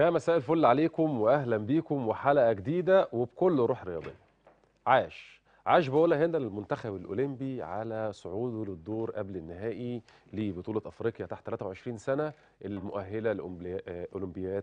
يا مساء الفل عليكم واهلا بيكم وحلقه جديده وبكل روح رياضيه. عاش عاش بقولها هنا للمنتخب الاولمبي على صعوده للدور قبل النهائي لبطوله افريقيا تحت 23 سنه المؤهله لاولمبياد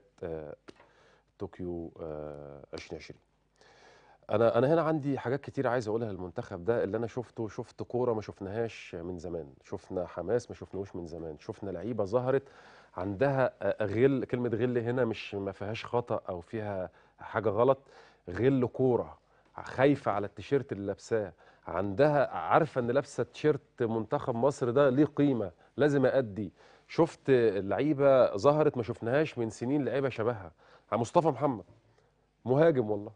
طوكيو آه، 2020. انا انا هنا عندي حاجات كتير عايز اقولها للمنتخب ده اللي انا شفته شفت كوره ما شفناهاش من زمان شفنا حماس ما شفناهوش من زمان شفنا لعيبه ظهرت عندها آه، غل كلمه غل هنا مش ما فيهاش خطا او فيها حاجه غلط غل كوره خايفه على التيشيرت اللي لابساه عندها عارفه ان لابسه تيشيرت منتخب مصر ده ليه قيمه لازم ادي شفت لعيبه ظهرت ما شفناهاش من سنين لعيبه شبهها مصطفى محمد مهاجم والله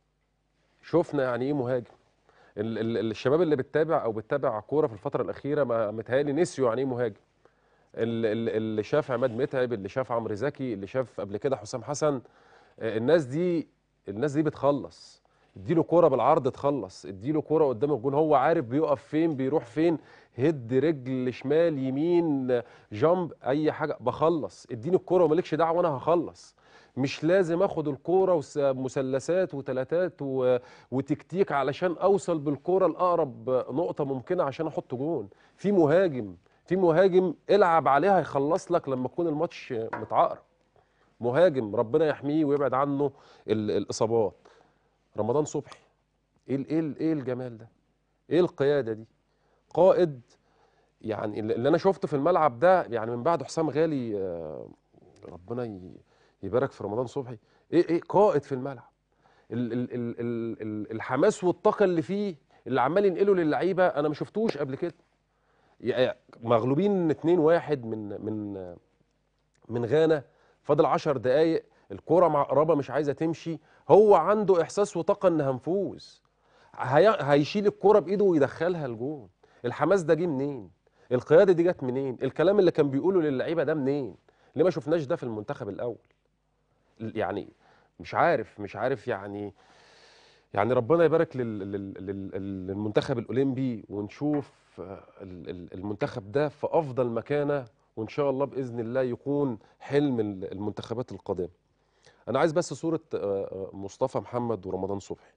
شفنا يعني ايه مهاجم ال- ال- الشباب اللي بتتابع او بتتابع كوره في الفتره الاخيره ما متهيألي نسيوا يعني ايه مهاجم ال- ال- اللي شاف عماد متعب اللي شاف عمرو زكي اللي شاف قبل كده حسام حسن آه، الناس دي الناس دي بتخلص اديله كوره بالعرض تخلص اديله كوره قدام الجون هو عارف بيقف فين بيروح فين هد رجل شمال يمين آه، جامب اي حاجه بخلص اديني الكوره ومالكش دعوه وانا هخلص مش لازم اخد الكوره ومثلثات وثلاثات و... وتكتيك علشان اوصل بالكوره لاقرب نقطه ممكنه عشان احط جون في مهاجم في مهاجم العب عليها يخلص لك لما يكون الماتش متعقرب مهاجم ربنا يحميه ويبعد عنه ال... الاصابات رمضان صبحي ايه ال- ايه ال- ايه الجمال ده ايه القياده دي قائد يعني اللي اللي انا شفته في الملعب ده يعني من بعد حسام غالي آه، ربنا ي- يبارك في رمضان صبحي ايه ايه قائد في الملعب ال ال ال ال ال الحماس والطاقه اللي فيه اللي عمال ينقله للعيبه انا ما شفتوش قبل كده يعني مغلوبين 2 1 من من من غانا فاضل 10 دقايق الكوره معقربه مش عايزه تمشي هو عنده احساس وطاقه ان هنفوز هي... هيشيل الكوره بايده ويدخلها الجون الحماس ده جه منين القياده دي جت منين الكلام اللي كان بيقوله للعيبه ده منين ليه ما شفناش ده في المنتخب الاول يعني مش عارف مش عارف يعني يعني ربنا يبارك لل- لل- لل- للمنتخب الاولمبي ونشوف آه، ال- ال- المنتخب ده في افضل مكانه وان شاء الله باذن الله يكون حلم ال- المنتخبات القادمه انا عايز بس صوره آه، آه، مصطفى محمد ورمضان صبحي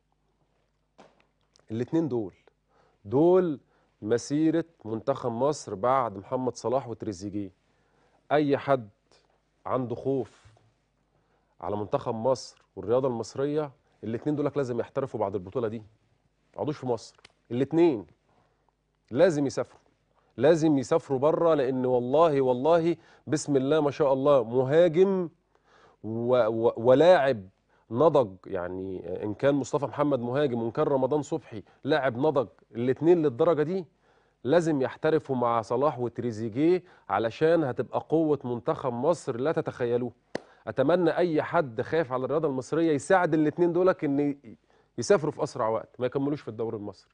الاثنين دول دول مسيره منتخب مصر بعد محمد صلاح وتريزيجيه اي حد عنده خوف على منتخب مصر والرياضه المصريه الاثنين دولك لازم يحترفوا بعد البطوله دي ما يقعدوش في مصر الاثنين لازم يسافروا لازم يسافروا بره لان والله والله بسم الله ما شاء الله مهاجم و و ولاعب نضج يعني ان كان مصطفى محمد مهاجم وان كان رمضان صبحي لاعب نضج الاثنين للدرجه دي لازم يحترفوا مع صلاح وتريزيجيه علشان هتبقى قوه منتخب مصر لا تتخيلوه اتمنى اي حد خايف على الرياضه المصريه يساعد الاثنين دولك ان يسافروا في اسرع وقت ما يكملوش في الدوري المصري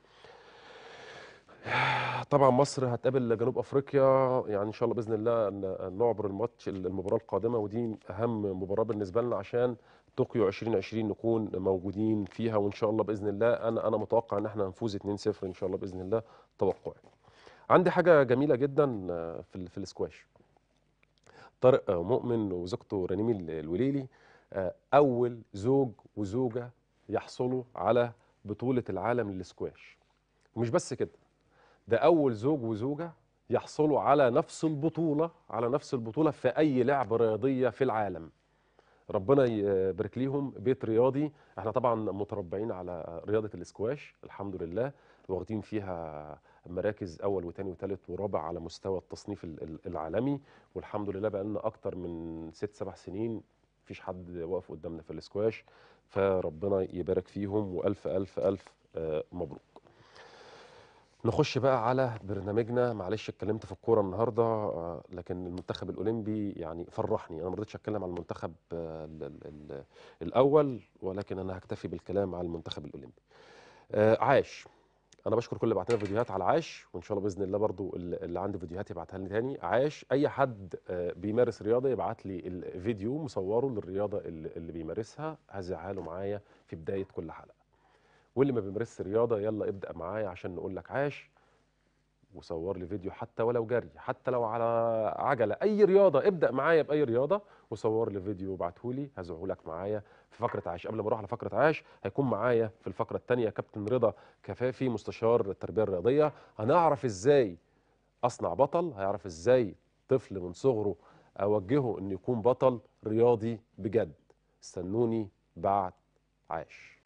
طبعا مصر هتقابل جنوب افريقيا يعني ان شاء الله باذن الله ن- نعبر الماتش المباراه القادمه ودي اهم مباراه بالنسبه لنا عشان طوكيو 2020 نكون موجودين فيها وان شاء الله باذن الله انا انا متوقع ان احنا هنفوز 2-0 ان شاء الله باذن الله توقعي عندي حاجه جميله جدا آه، في ال- في الاسكواش طارق آه، مؤمن وزوجته رنيم ال- الوليلي آه، اول زوج وزوجه يحصلوا على بطوله العالم للسكواش ومش بس كده ده اول زوج وزوجه يحصلوا على نفس البطوله على نفس البطوله في اي لعبه رياضيه في العالم ربنا يبارك ليهم بيت رياضي احنا طبعا متربعين على رياضه الاسكواش الحمد لله واخدين فيها مراكز اول وثاني وثالث ورابع على مستوى التصنيف ال- ال- العالمي والحمد لله بقى لنا اكتر من ست سبع سنين مفيش حد واقف قدامنا في الاسكواش فربنا يبارك فيهم والف الف الف آه، مبروك نخش بقى على برنامجنا معلش اتكلمت في الكوره النهارده آه، لكن المنتخب الاولمبي يعني فرحني انا ما رضيتش اتكلم على المنتخب آه، ال- ال- ال- الاول ولكن انا هكتفي بالكلام على المنتخب الاولمبي آه، عاش انا بشكر كل اللي بعت لنا فيديوهات على عاش وان شاء الله باذن الله برضو اللي اللي عنده فيديوهات يبعتها لي تاني عاش اي حد آه، بيمارس رياضه يبعت لي الفيديو مصوره للرياضه اللي اللي بيمارسها هذاعها له معايا في بدايه كل حلقه واللي ما بيمارسش رياضه يلا ابدا معايا عشان نقول لك عاش وصور لي فيديو حتى ولو جري حتى لو على عجله اي رياضه ابدا معايا باي رياضه وصور لي فيديو وابعته لي هزعه لك معايا في فقره عاش قبل ما اروح على فقره عاش هيكون معايا في الفقره الثانيه كابتن رضا كفافي مستشار التربيه الرياضيه هنعرف ازاي اصنع بطل هيعرف ازاي طفل من صغره اوجهه انه يكون بطل رياضي بجد استنوني بعد عاش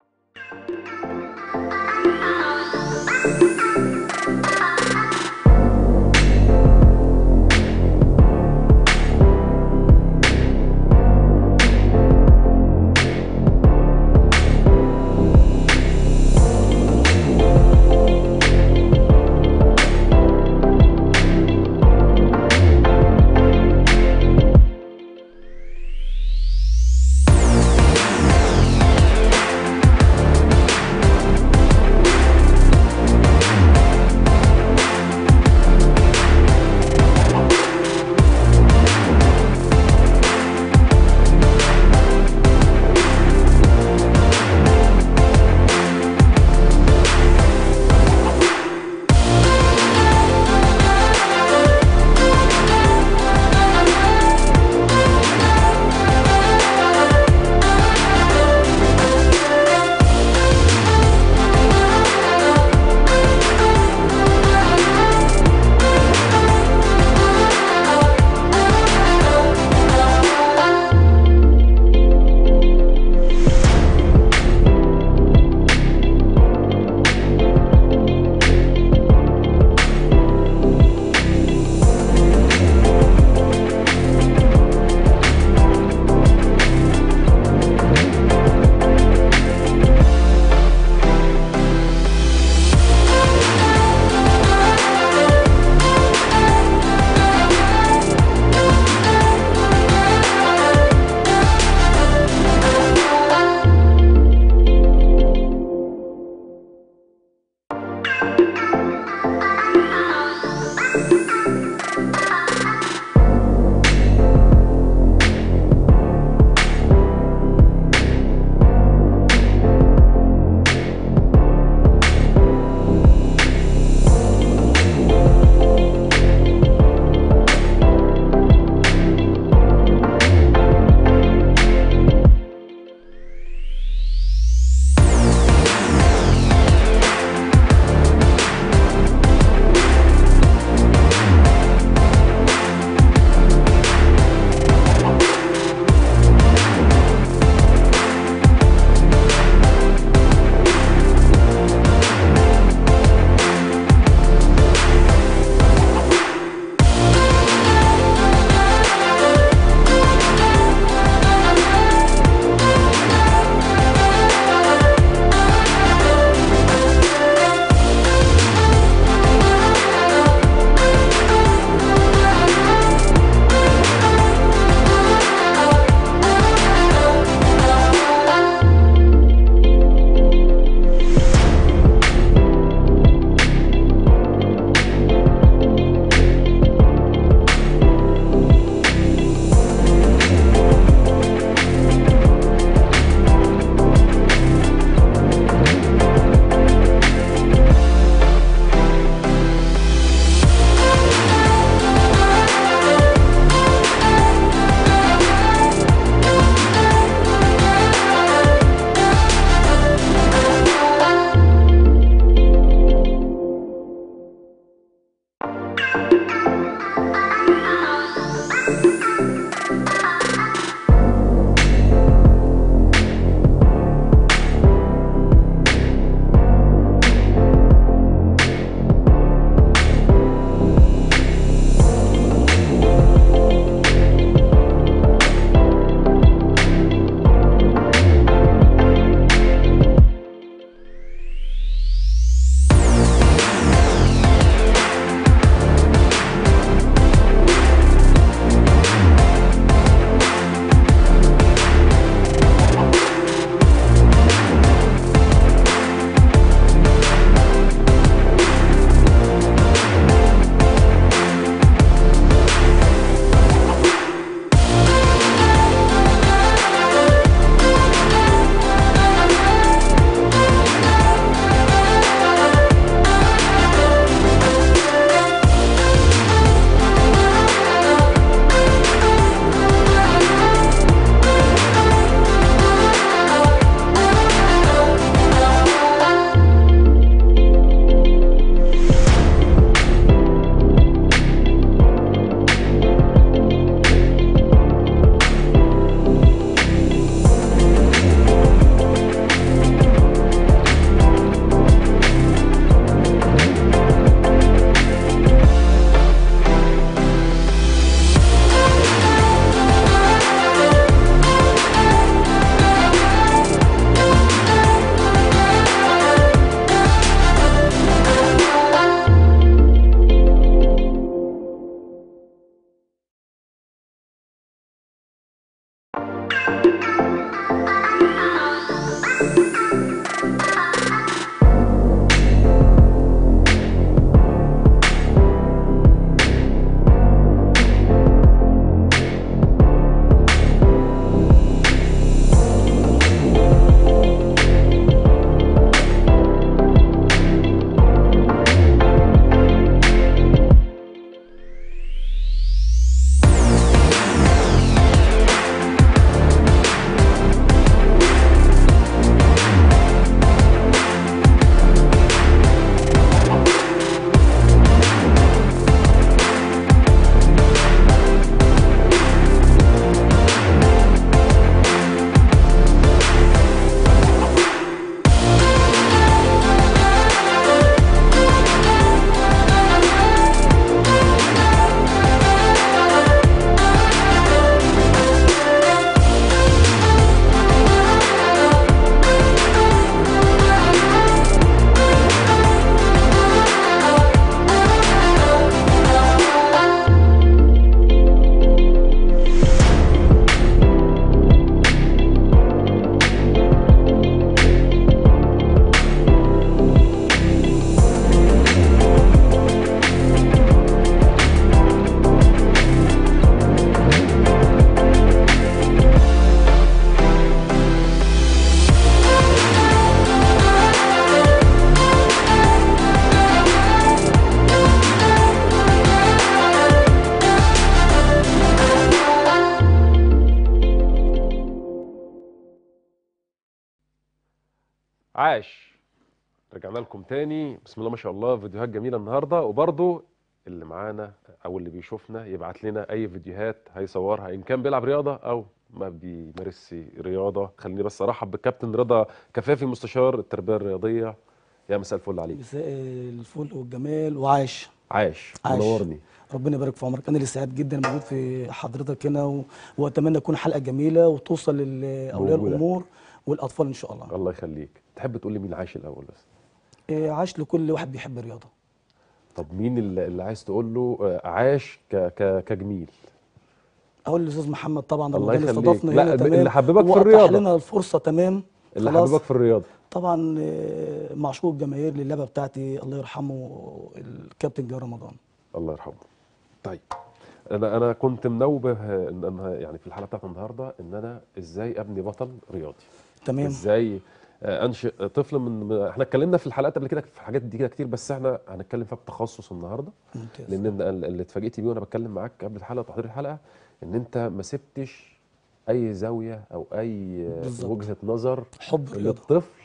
عاش رجعنا لكم تاني بسم الله ما شاء الله فيديوهات جميله النهارده وبرضو اللي معانا او اللي بيشوفنا يبعت لنا اي فيديوهات هيصورها ان كان بيلعب رياضه او ما بيمارسش رياضه خليني بس ارحب بالكابتن رضا كفافي مستشار التربيه الرياضيه يا مساء الفل عليك مساء الفل والجمال وعاش عاش عاش. منورني ربنا يبارك في عمرك انا اللي سعيد جدا موجود في حضرتك هنا و... واتمنى تكون حلقه جميله وتوصل لاولياء موجودة. الامور والاطفال ان شاء الله الله يخليك تحب تقول لي مين عاش الاول بس إيه، عاش لكل واحد بيحب الرياضه طب مين اللي, اللي عايز تقول له آه، عاش ك ك كجميل اقول للاستاذ محمد طبعا ده الله اللي يخليك. استضافنا لا، هنا اللي تمام حببك في وأتاح الرياضة. لنا الفرصه تمام اللي خلاص. حببك في الرياضه طبعا آه، معشوق الجماهير للعبه بتاعتي الله يرحمه الكابتن جابر رمضان الله يرحمه طيب انا انا كنت منوبه ان انا يعني في الحلقه بتاعت النهارده ان انا ازاي ابني بطل رياضي تمام ازاي آه، انشئ طفل من من- احنا اتكلمنا في الحلقات قبل كده في حاجات دي كده كتير بس احنا هنتكلم فيها بتخصص النهارده ممتاز لان أنا اللي اتفاجئت بيه وانا بتكلم معاك قبل الحلقه تحضير الحلقه ان انت ما سبتش اي زاويه او اي آه، بالظبط. وجهه نظر حب الرياضه للطفل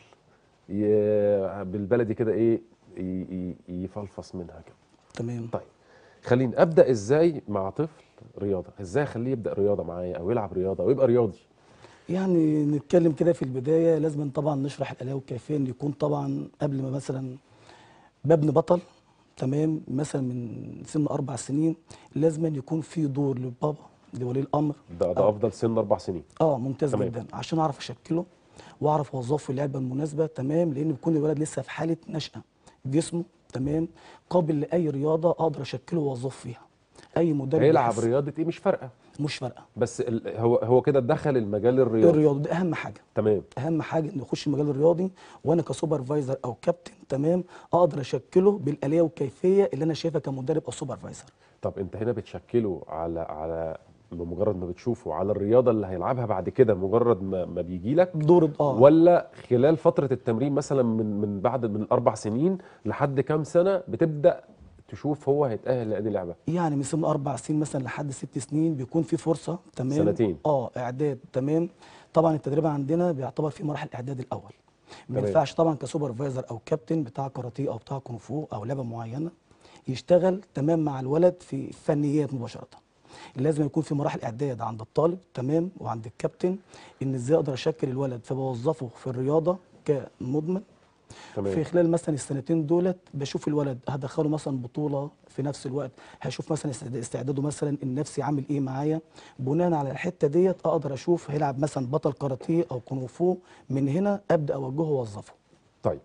ي- بالبلدي كده ايه ي- ي- يفلفص منها كده تمام طيب خليني ابدا ازاي مع طفل رياضه ازاي اخليه يبدا رياضه معايا او يلعب رياضه او يبقى رياضي يعني نتكلم كده في البداية لازم طبعا نشرح الآلية والكيفية إن يكون طبعا قبل ما مثلا ببني بطل تمام مثلا من سن أربع سنين لازم أن يكون في دور للبابا لولي الأمر ده ده افضل سن اربع سنين اه ممتاز تمام. جدا عشان أعرف أشكله وأعرف أوظفه في اللعبة المناسبة تمام لأن بيكون الولد لسه في حالة نشأة جسمه تمام قابل لأي رياضة أقدر أشكله وأوظفه فيها أي مدرب هيلعب يحس- رياضه ايه مش فارقه مش فارقة بس ال... هو هو كده دخل المجال الرياضي الرياضة دي أهم حاجة تمام اهم حاجه انه يخش المجال الرياضي وانا كسوبرفايزر او كابتن تمام اقدر اشكله بالاليه والكيفيه اللي انا شايفها كمدرب او سوبرفايزر طب انت هنا بتشكله على على بمجرد ما بتشوفه على الرياضه اللي هيلعبها بعد كده مجرد ما, ما بيجي لك دور اه ولا خلال فتره التمرين مثلا من من بعد من اربع سنين لحد كام سنه بتبدا تشوف هو هيتاهل لأنهي لعبه يعني من سن اربع سنين مثلا لحد ست سنين بيكون في فرصه تمام سنتين. اه اعداد تمام طبعا التدريب عندنا بيعتبر في مراحل اعداد الاول ما تمام. ينفعش طبعا كسوبرفايزر او كابتن بتاع كاراتيه او بتاع كونغ فو او لعبه معينه يشتغل تمام مع الولد في فنيات مباشره لازم يكون في مراحل اعداد عند الطالب تمام وعند الكابتن ان ازاي اقدر اشكل الولد فبوظفه في الرياضه كمدمن تمام في خلال مثلا السنتين دولت بشوف الولد هدخله مثلا بطوله في نفس الوقت هشوف مثلا استعد- استعداده مثلا النفسي عامل ايه معايا بناء على الحته ديت اقدر اشوف هيلعب مثلا بطل كاراتيه او كونغ فو من هنا ابدا اوجهه واوظفه طيب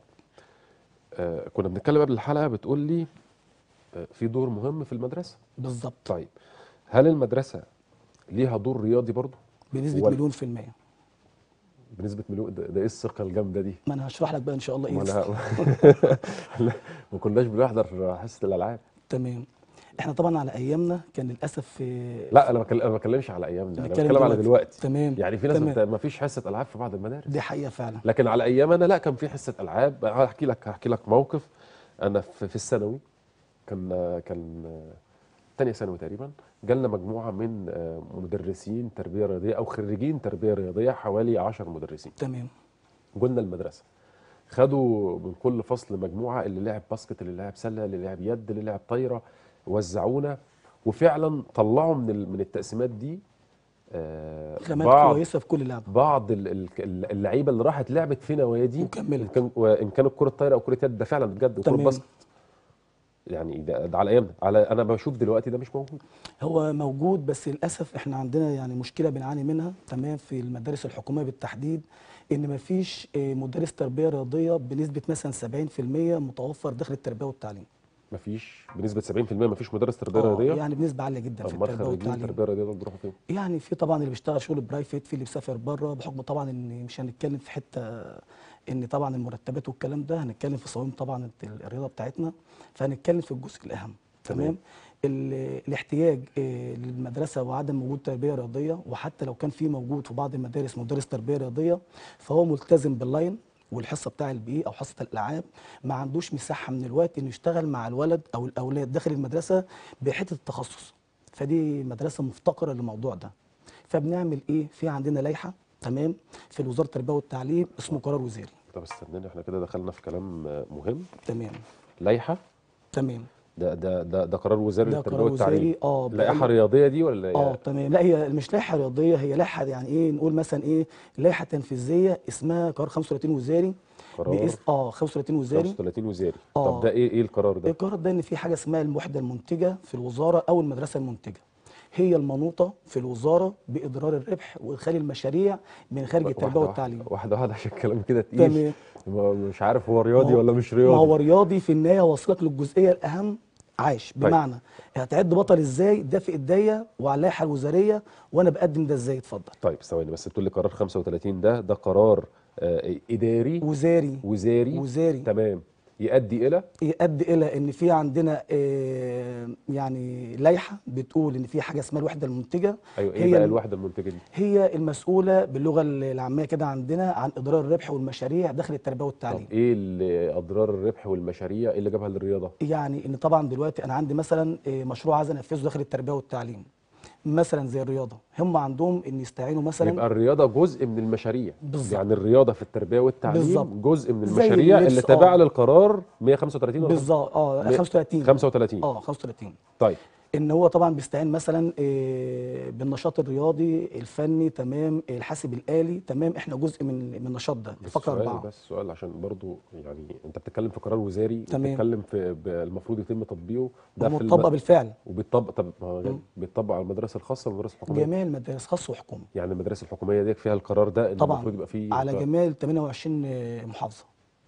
آه كنا بنتكلم قبل الحلقه بتقول لي آه في دور مهم في المدرسه بالظبط طيب هل المدرسه ليها دور رياضي برضه بنسبه ولا- مليون في الميه بنسبه مليون ده, ده ايه الثقه الجامده دي ما انا هشرح لك بقى ان شاء الله ما ايه أنا- لا، ما كناش بنحضر حصه الالعاب تمام احنا طبعا على ايامنا كان للاسف في لا انا بكلم- أنا ما بتكلمش على ايامنا انا بنتكلم بتكلم على دلوقتي تمام يعني في ناس تمام. بت- ما فيش حصه العاب في بعض المدارس دي حقيقه فعلا لكن على ايامنا لا كان في حصه العاب هحكي لك هحكي لك موقف انا في, في الثانوي كان كان تانية ثانوي تقريبا جالنا مجموعه من آه، مدرسين تربيه رياضيه او خريجين تربيه رياضيه حوالي 10 مدرسين تمام جولنا المدرسه خدوا من كل فصل مجموعه اللي لعب باسكت اللي لعب سله اللي لعب يد اللي لعب طايره وزعونا وفعلا طلعوا من ال- من التقسيمات دي آه، خامات بعض كويسه في كل لعبه بعض ال- ال- اللعيبه اللي راحت لعبت في نوادي ان وكملت كان وان كانت كره طايره او كره يد ده فعلا بجد وكره تمام. باسكت يعني ده, ده على ايامنا على انا بشوف دلوقتي ده مش موجود هو موجود بس للاسف احنا عندنا يعني مشكله بنعاني منها تمام في المدارس الحكوميه بالتحديد ان مفيش آه، مدرس تربيه رياضيه بنسبه مثلا 70% متوفر داخل التربيه والتعليم مفيش بنسبه 70% مفيش مدرس تربيه آه، رياضيه يعني بنسبه عاليه جدا في امال التربيه خريجين والتعليم تربيه رياضيه دول بيروحوا فين؟ يعني في طبعا اللي بيشتغل شغل برايفت في اللي بيسافر بره بحكم طبعا ان مش هنتكلم في حته ان طبعا المرتبات والكلام ده هنتكلم في صميم طبعا الرياضه بتاعتنا فهنتكلم في الجزء الاهم تمام. تمام ال- الاحتياج آه، للمدرسه وعدم وجود تربيه رياضيه وحتى لو كان في موجود في بعض المدارس مدرس تربيه رياضيه فهو ملتزم باللاين والحصه بتاع البي او حصه الالعاب ما عندوش مساحه من الوقت انه يشتغل مع الولد او الاولاد داخل المدرسه بحته التخصص فدي مدرسه مفتقره للموضوع ده فبنعمل ايه في عندنا لائحه تمام في وزاره التربيه والتعليم اسمه قرار وزاري طب استناني احنا كده دخلنا في كلام آه، مهم تمام لائحه تمام ده ده ده, ده قرار وزاري ده للتربيه قرار والتعليم وزاري اه لائحه بقى- رياضيه دي ولا ايه؟ اه تمام لا هي مش لائحه رياضيه هي لائحه يعني ايه نقول مثلا ايه لائحه تنفيذيه اسمها قرار 35 وزاري قرار باسم اه 35 وزاري 35 وزاري آه. طب ده ايه ايه القرار ده؟ القرار ده ان في حاجه اسمها الوحده المنتجه في الوزاره او المدرسه المنتجه هي المنوطه في الوزاره باضرار الربح وادخال المشاريع من خارج التربيه واحدة والتعليم واحده واحده واحده عشان الكلام كده تقيل تمام ما- مش عارف هو رياضي ما هو- ولا مش ما رياضي هو رياضي في النهايه واصلك للجزئيه الاهم عاش طيب. بمعنى هتعد بطل ازاي ده في ايديا وعلى اللائحه الوزاريه وانا بقدم ده ازاي اتفضل طيب ثواني بس بتقول لي قرار 35 ده ده قرار آه اداري وزاري وزاري وزاري تمام يؤدي الى يؤدي الى ان في عندنا آه، يعني لائحه بتقول ان في حاجه اسمها الوحده المنتجه ايوه ايه هي بقى الم- الوحده المنتجه دي؟ هي المسؤوله باللغه العاميه كده عندنا عن اضرار الربح والمشاريع داخل التربيه طب والتعليم ايه اللي اضرار الربح والمشاريع إيه اللي جابها للرياضه؟ يعني ان طبعا دلوقتي انا عندي مثلا آه، مشروع عايز انفذه داخل التربيه والتعليم مثلا زي الرياضه هم عندهم ان يستعينوا مثلا يبقى الرياضه جزء من المشاريع بالظبط. يعني الرياضه في التربيه والتعليم بالظبط. جزء من زي المشاريع اللبس، اللي تابعه آه. للقرار 135 ولا بالظبط اه م- 35 35 اه 35 طيب ان هو طبعا بيستعين مثلا آه، بالنشاط الرياضي الفني تمام الحاسب الالي تمام احنا جزء من من النشاط ده بس فقره سؤال اربعه بس سؤال عشان برضو يعني انت بتتكلم في قرار وزاري تمام. بتتكلم في ب- المفروض يتم تطبيقه ده في الم- مطبق بالفعل وبيطبق طب ما هو مم. بيطبق على المدرسه الخاصه والمدرسه الحكوميه جميع المدارس خاص وحكومي يعني المدارس الحكوميه دي فيها القرار ده ان طبعاً. المفروض يبقى فيه على ق- جميع ال 28 محافظه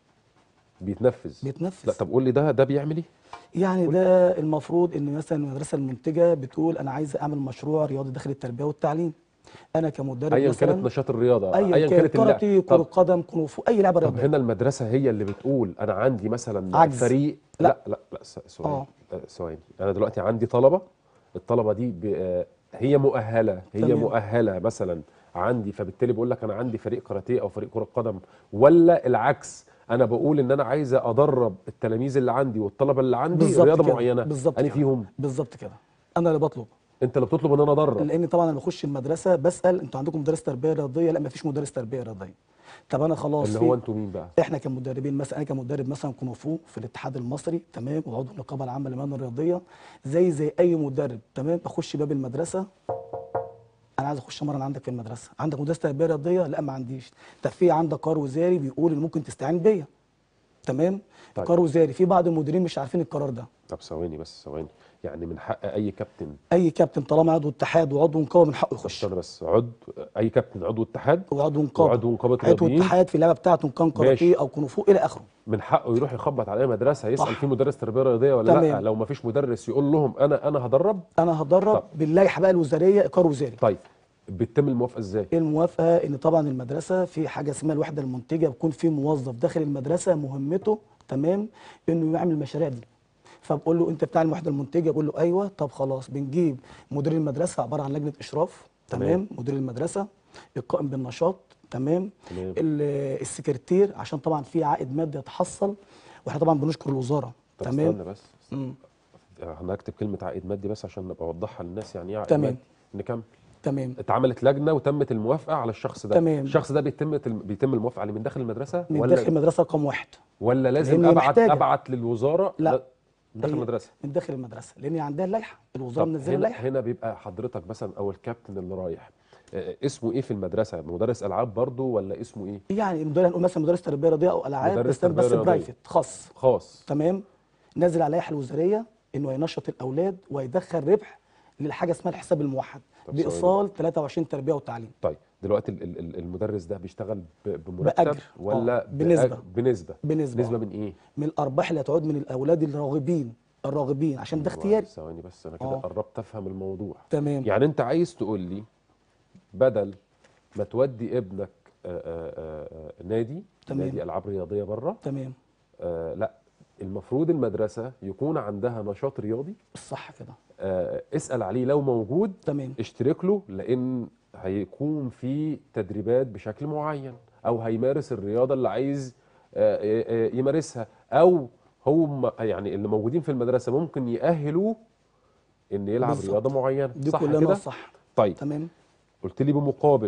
بيتنفذ بيتنفذ لا طب قول لي ده ده بيعمل ايه يعني ده المفروض ان مثلا المدرسه المنتجه بتقول انا عايزه اعمل مشروع رياضي داخل التربيه والتعليم انا كمدرب ايا مثلا كانت نشاط الرياضه ايا كان كانت اللعبة. كاراتيه كره طب, قدم كونغ فو اي لعبه طب رياضيه هنا المدرسه هي اللي بتقول انا عندي مثلا عجز. فريق لا. لا لا لا س- ثواني آه. آه، ثواني انا دلوقتي عندي طلبه الطلبه دي ب- آه، هي مؤهله هي تمام. مؤهله مثلا عندي فبالتالي بقول لك انا عندي فريق كاراتيه او فريق كره قدم ولا العكس انا بقول ان انا عايزه ادرب التلاميذ اللي عندي والطلبه اللي عندي بالظبط رياضه كده. معينه بالظبط انا كده. فيهم بالظبط كده انا اللي بطلب انت اللي بتطلب ان انا ادرب لان طبعا انا بخش المدرسه بسال انتوا عندكم مدرس تربيه رياضيه لا ما فيش مدرس تربيه رياضيه طب انا خلاص اللي في- هو انتوا مين بقى احنا كمدربين مثلا انا كمدرب مثلا كونغ فو في الاتحاد المصري تمام وعضو النقابه العامه للمهن الرياضيه زي زي اي مدرب تمام بخش باب المدرسه انا عايز اخش امرن عندك في المدرسه عندك مدرس تربيه رياضيه لا ما عنديش طب في عندك قرار وزاري بيقول ان ممكن تستعين بيا تمام طيب. قرار وزاري في بعض المديرين مش عارفين القرار ده طب ثواني بس ثواني يعني من حق اي كابتن اي كابتن طالما عضو اتحاد وعضو نقابه من حقه يخش استنى بس عضو اي كابتن عضو اتحاد وعضو نقابه وعضو نقابه عضو رياضيين اتحاد في اللعبه بتاعته ان كان ماشي. كاراتيه او كونغ فو الى اخره من حقه يروح يخبط على اي مدرسه يسال صح. في مدرس تربيه رياضيه ولا لا تمام. لو ما فيش مدرس يقول لهم انا انا هدرب انا هدرب طب. باللائحه بقى الوزاريه قرار وزاري طيب بتتم الموافقه ازاي الموافقه ان طبعا المدرسه في حاجه اسمها الوحده المنتجه بيكون في موظف داخل المدرسه مهمته تمام انه يعمل المشاريع دي فبقول له انت بتاع الوحده المنتجه بقول له ايوه طب خلاص بنجيب مدير المدرسه عباره عن لجنه اشراف تمام. تمام مدير المدرسه القائم بالنشاط تمام تمام. ال- السكرتير عشان طبعا في عائد مادي يتحصل واحنا طبعا بنشكر الوزاره طب تمام استنى بس مم. انا هكتب كلمه عائد مادي بس عشان نبقى اوضحها للناس يعني ايه عائد تمام. مادي نكمل تمام اتعملت لجنه وتمت الموافقه على الشخص ده تمام. الشخص ده بيتم بيتم الموافقه عليه من داخل المدرسه من ولا داخل المدرسه رقم واحد ولا لازم لأن هي ابعت محتاجة. ابعت للوزاره لا. من داخل هي المدرسه من داخل المدرسه لان عندها اللائحه الوزاره طب منزله هنا اللائحه هنا بيبقى حضرتك مثلا او الكابتن اللي رايح آه، اسمه ايه في المدرسه مدرس العاب برضو ولا اسمه ايه يعني مدرس نقول مثلا مدرس تربيه رياضيه او العاب مدرس بس ده تربية بس رياضية. برايفت خاص خاص تمام نازل على اللائحه الوزاريه انه هينشط الاولاد ويدخل ربح للحاجه اسمها الحساب الموحد طب ثواني بايصال 23 تربيه وتعليم طيب دلوقتي ال- ال- ال- المدرس ده بيشتغل ب- بمرتب بأجر. ولا آه، بنسبة. بأج- بنسبه بنسبه نسبه آه. من ايه من الارباح اللي هتعود من الاولاد الراغبين الراغبين عشان ده اختياري ثواني بس انا كده آه. قربت افهم الموضوع تمام يعني انت عايز تقول لي بدل ما تودي ابنك آآ آآ آآ نادي تمام. نادي العاب رياضيه بره تمام آه لا المفروض المدرسه يكون عندها نشاط رياضي صح كده آه اسال عليه لو موجود تمام اشترك له لان هيكون في تدريبات بشكل معين او هيمارس الرياضه اللي عايز آه، آه، آه، يمارسها او هم يعني اللي موجودين في المدرسه ممكن يأهلوه ان يلعب بالظبط. رياضه معينه دي صح كلها كده صح طيب تمام قلت لي بمقابل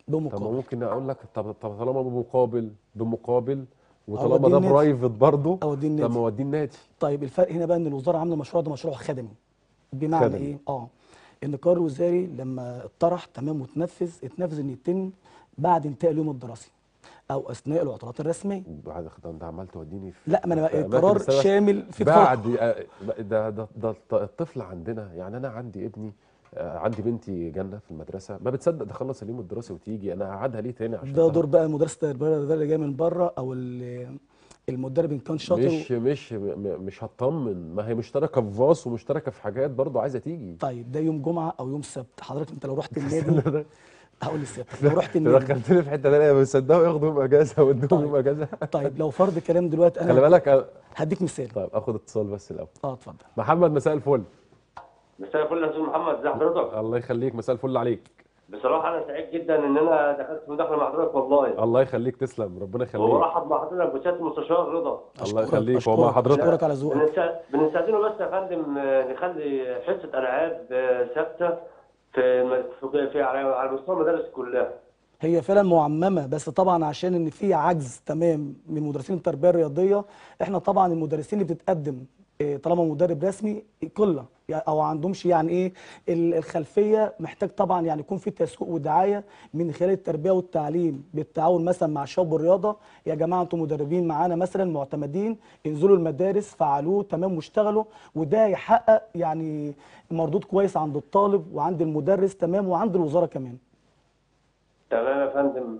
طب ما بمقابل ممكن اقول لك طب طب طالما بمقابل بمقابل وطالما أوديه ده النادي. برايفت برضه اوديه طب النادي ما اوديه النادي طيب الفرق هنا بقى ان الوزاره عامله المشروع ده مشروع خدمي بمعنى خدمي. ايه اه ان القرار الوزاري لما اتطرح تمام وتنفذ اتنفذ ان يتم بعد انتهاء اليوم الدراسي او اثناء العطلات الرسميه بعد ده انت عمال توديني في لا ما انا في بقى أماكن قرار السبب. شامل في بعد آه، ده ده ده الطفل عندنا يعني انا عندي ابني آه، عندي بنتي جنة في المدرسة ما بتصدق تخلص اليوم الدراسي وتيجي انا هقعدها ليه تاني عشان ده تعرف؟ دور بقى مدرسه التربيه ده اللي جاي من بره او ال- المدرب ان كان شاطر مش مش م- م- مش هتطمن ما هي مشتركة في فاص ومشتركة في حاجات برضو عايزة تيجي طيب ده يوم جمعه او يوم سبت حضرتك انت لو رحت النادي هقول للسيادة لو رحت انت النادي دخلتني في حتة تانية بيصدقوا ياخدوا يوم اجازة وادوهم طيب. يوم اجازة طيب لو فرض كلام دلوقتي خلي انا بالك آه، هديك مثال طيب اخد اتصال بس الاول اه اتفضل محمد مساء الفل مساء الفل يا استاذ محمد ازي حضرتك؟ الله يخليك مساء الفل عليك بصراحه انا سعيد جدا ان انا دخلت مداخله مع حضرتك والله الله يخليك تسلم ربنا يخليك وبرحب مع حضرتك بسياده المستشار رضا الله أشكرك- يخليك هو مع أشكرك- حضرتك اشكرك على ذوقك بنستع- بنستأذنه بس يا فندم آه، نخلي حصه العاب آه، ثابته في الم- في في- على على مستوى المدارس كلها هي فعلا معممه بس طبعا عشان ان في عجز تمام من مدرسين التربيه الرياضيه احنا طبعا المدرسين اللي بتتقدم إيه، طالما مدرب رسمي قله يعني او عندهمش يعني ايه ال- الخلفيه محتاج طبعا يعني يكون في تسويق ودعايه من خلال التربيه والتعليم بالتعاون مثلا مع شباب الرياضه يا جماعه انتم مدربين معانا مثلا معتمدين انزلوا المدارس فعلوه تمام واشتغلوا وده يحقق يعني مردود كويس عند الطالب وعند المدرس تمام وعند الوزاره كمان تمام يا فندم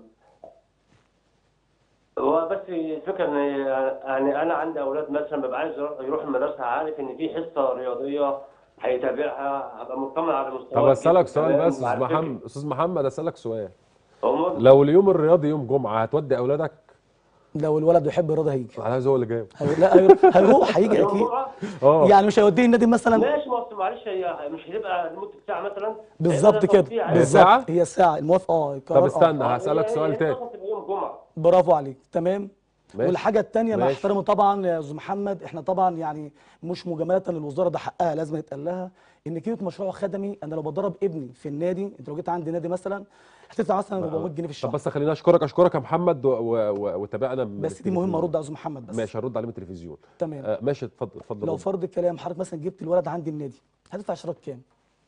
هو بس الفكره ان يعني انا عندي اولاد مثلا ببقى عايز يروح يروح المدرسه عارف ان في حصه رياضيه هيتابعها هبقى مطمن على مستوى طب اسالك الجسم سؤال تمام، بس مع استاذ الفكر. محمد استاذ محمد اسالك سؤال هم لو اليوم الرياضي يوم جمعه هتودي اولادك لو الولد يحب الرياضه هيجي انا عايز هو اللي جايب هي- لا هيروح- هيروح هيجي يوم اكيد جمعة؟ اه يعني مش هيوديه النادي مثلا ماشي ما أصل معلش هي مش هتبقى لمده ساعه مثلا بالظبط هيبقى كده توقيع هي عادي. ساعة؟ بالظبط هي ساعه الموافقه اه طب القرار آه. استنى آه، هسالك هي- سؤال هي تاني أصلاً تبقى يوم جمعه برافو عليك تمام ماشي. والحاجه الثانيه مع ماشي. احترامي طبعا يا استاذ محمد احنا طبعا يعني مش مجامله للوزاره ده حقها لازم يتقال لها ان كلمه مشروع خدمي انا لو بدرب ابني في النادي انت لو جيت عندي نادي مثلا هتدفع مثلا 400 جنيه في طب الشهر بس خليني اشكرك اشكرك يا محمد و- و- و- وتابعنا من بس دي مهمه التلفزيون. ارد على استاذ محمد بس ماشي هرد عليه من التلفزيون تمام آه ماشي اتفضل اتفضل لو رد. فرض الكلام حضرتك مثلا جبت الولد عندي النادي هتدفع اشتراك كام؟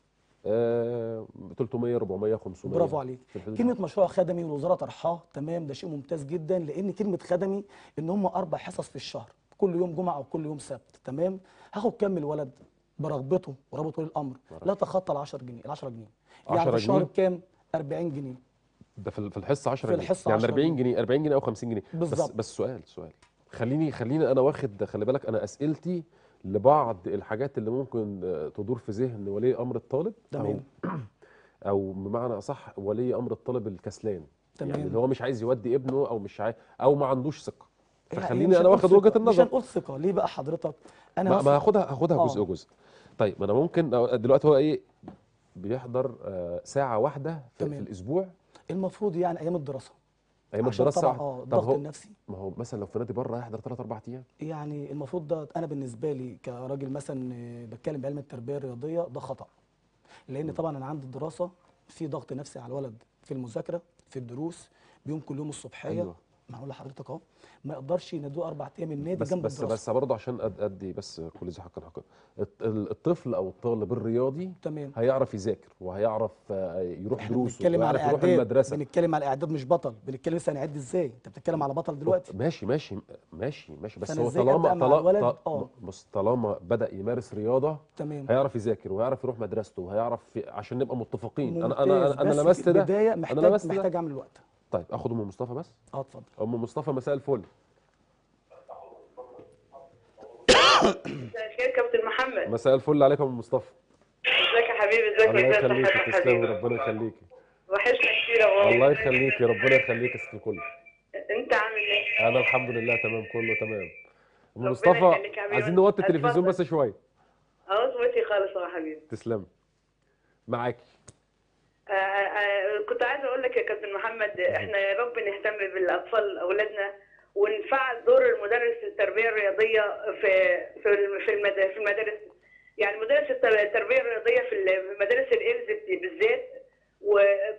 آه 300 400 500 برافو عليك في الحدود كلمه مشروع خدمي والوزاره طرحاه تمام ده شيء ممتاز جدا لان كلمه خدمي ان هم اربع حصص في الشهر كل يوم جمعه او كل يوم سبت تمام هاخد كام من الولد برغبته ورغبه ولي الامر لا تخطى ال 10 جنيه ال 10 جنيه يعني 10 في الشهر جنيه؟ بكام 40 جنيه ده في ال- في الحصه 10 في جنيه الحصة يعني 10 40 جنيه 40 جنيه او 50 جنيه بس بالظبط. بس سؤال سؤال خليني خليني انا واخد خلي بالك انا اسئلتي لبعض الحاجات اللي ممكن آه، تدور في ذهن ولي امر الطالب تمام. او او بمعنى اصح ولي امر الطالب الكسلان يعني تمام. اللي هو مش عايز يودي ابنه او مش عايز او ما عندوش ثقه يعني فخليني مش انا هنقول واخد وجهه ثقة- مش النظر هنقول ثقه ليه بقى حضرتك انا ما, ما مثلا هاخدها هاخدها آه. جزء جزء طيب ما انا ممكن أو- دلوقتي هو ايه بيحضر آه، ساعه واحده في, في تمام. الاسبوع المفروض يعني ايام الدراسه ايام عشان الدراسه طبعا ساعة. اه طب الضغط هو النفسي ما هو مثلا لو في نادي بره هيحضر 3 4 ايام يعني المفروض ده انا بالنسبه لي كراجل مثلا آه، بتكلم بعلم التربيه الرياضيه ده خطا لان طبعا انا عندي الدراسه في ضغط نفسي على الولد في المذاكره في الدروس بيوم كل يوم الصبحيه أيوة. ما هقول لحضرتك اهو ما يقدرش ينادوه اربع ايام النادي بس جنب بس الدراسه بس برضه عشان أد- ادي بس كل ذي حق حق الط- ال- الطفل او الطالب الرياضي تمام هيعرف يذاكر وهيعرف آه، يروح احنا دروسه بنتكلم على ويعرف يروح اعداد المدرسه بنتكلم على اعداد مش بطل بنتكلم لسه هنعد ازاي انت بتتكلم على بطل دلوقتي ماشي ماشي ماشي ماشي بس فأنا هو إزاي طالما أبدأ مع الولد؟ طالما آه. بص طالما بدا يمارس رياضه تمام هيعرف يذاكر وهيعرف يروح مدرسته وهيعرف عشان نبقى متفقين انا ممتاز، انا انا بس لمست في ده البدايه انا محتاج لمست ده محتاج اعمل الوقت طيب اخد ام مصطفى بس اه اتفضل ام مصطفى مساء الفل مساء الخير كابتن محمد مساء الفل عليكم ام مصطفى ازيك يا حبيبي ازيك الله ازيك يخليكي صحتك يا تسلمي حبيبي ربنا يخليكي وحشنا كتير يا بابا الله يخليكي ربنا يخليكي يا ست الكل انت عامل ايه؟ انا الحمد لله تمام كله تمام ام ربنا مصطفى يخليك يا حبيبي. عايزين نوطي التلفزيون اتفضل. بس شويه اه صوتي خالص يا حبيبي تسلمي معاكي آه آه كنت عايزه اقول لك يا كابتن محمد احنا يا رب نهتم بالاطفال اولادنا ونفعل دور المدرس التربيه الرياضيه في في الم- في المد- في المدارس يعني مدرس الت- التربيه الرياضيه في ال- في مدارس الإلز بالذات ودور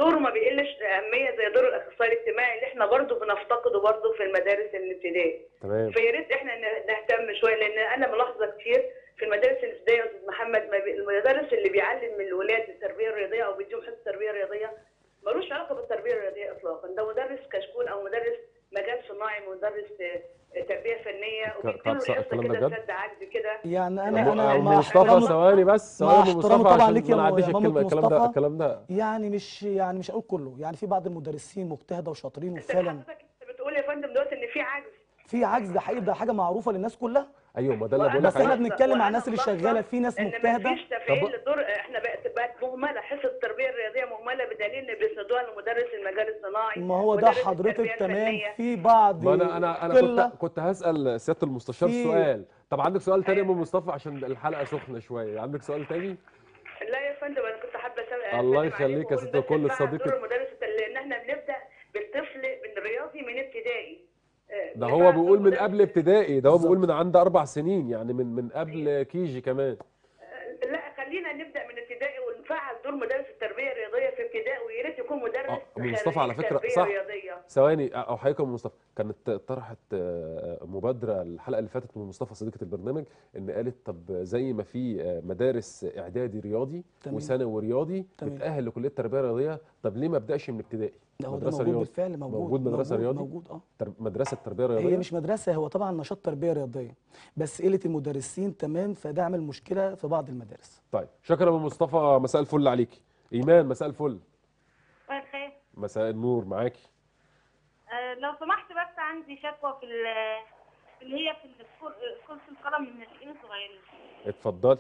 دوره ما بيقلش اهميه زي دور الاخصائي الاجتماعي اللي احنا برضو بنفتقده برضو في المدارس الابتدائيه تمام فيا ريت احنا ن- نهتم شويه لان انا ملاحظه كتير في المدارس الابتدائيه يا استاذ محمد ما بي... المدرس اللي بيعلم الولاد التربيه الرياضيه او بيديهم حصه تربيه رياضيه ملوش علاقه بالتربيه الرياضيه اطلاقا ده مدرس كشكول او مدرس مجال صناعي مدرس آه، تربيه فنيه وبيديله صح، الحصه الكلام ده كده جد؟ سد عجز كده يعني أم- انا انا أم مع مصطفى احترامي ثواني بس مع ثواني احترامي مصطفى طبعا عشان ليك يا ما نعديش ماما الكلمه الكلام ده مصطفى. الكلام ده يعني مش يعني مش هقول كله يعني في بعض المدرسين مجتهده وشاطرين انت وفعلا حضرتك انت بتقول يا فندم دلوقتي ان في عجز في عجز ده حقيقي ده حاجه معروفه للناس كلها ايوه ما ده اللي بقول بس لك احنا عليه بنتكلم عن وأنا الناس اللي ملاحظة شغاله في ناس ان مجتهده مفيش تفعيل طب- للدور احنا بقت بقت مهمله حصه التربيه الرياضيه مهمله بدليل ان بيسندوها لمدرس المجال الصناعي ما هو ده مدرس حضرتك التربية تمام الفنية. في بعض ما انا انا انا قله كنت كنت هسال سياده المستشار في- سؤال طب عندك سؤال تاني يا ام أيوة. مصطفى عشان الحلقه سخنه شويه عندك سؤال تاني لا يا فندم انا كنت حابه أسأل- الله أسلم يخليك يا عليكم ست وأقول الكل، بس مع صديقة. دور المدرس لان احنا بنبدا بالطفل من الرياضي من ابتدائي آه، ده بنبقى هو دور بيقول من مدرس- قبل ابتدائي ده هو بيقول بالظبط. من عند اربع سنين يعني من من قبل كيجي كمان آه، لا خلينا نبدا من ابتدائي ونفعل دور مدرس التربيه الرياضيه في ابتدائي ويا ريت يكون مدرس آه، أم مصطفى على خريج فكرة، تربية صح. رياضيه ثواني او حضرتك يا ام مصطفى كانت طرحت آه، مبادره الحلقه اللي فاتت من مصطفى صديقه البرنامج ان قالت طب زي ما في آه، مدارس اعدادي رياضي تمام. وثانوي رياضي تمام. بتاهل لكليه التربيه الرياضيه طب ليه ما ابداش من ابتدائي ده هو ده مدرسة موجود رياضي. بالفعل موجود موجود مدرسة رياضي؟ موجود اه تر- مدرسه تربيه رياضيه هي مش مدرسه هو طبعا نشاط تربيه رياضيه بس قله المدرسين تمام فده عمل مشكله في بعض المدارس طيب شكرا يا أم مصطفى مساء الفل عليكي ايمان مساء الفل مساء الخير مساء النور معاكي آه، لو سمحت بس عندي شكوى في ال- في اللي هي في الكر- كرسي القلم من الناشئين الصغيرين اتفضلي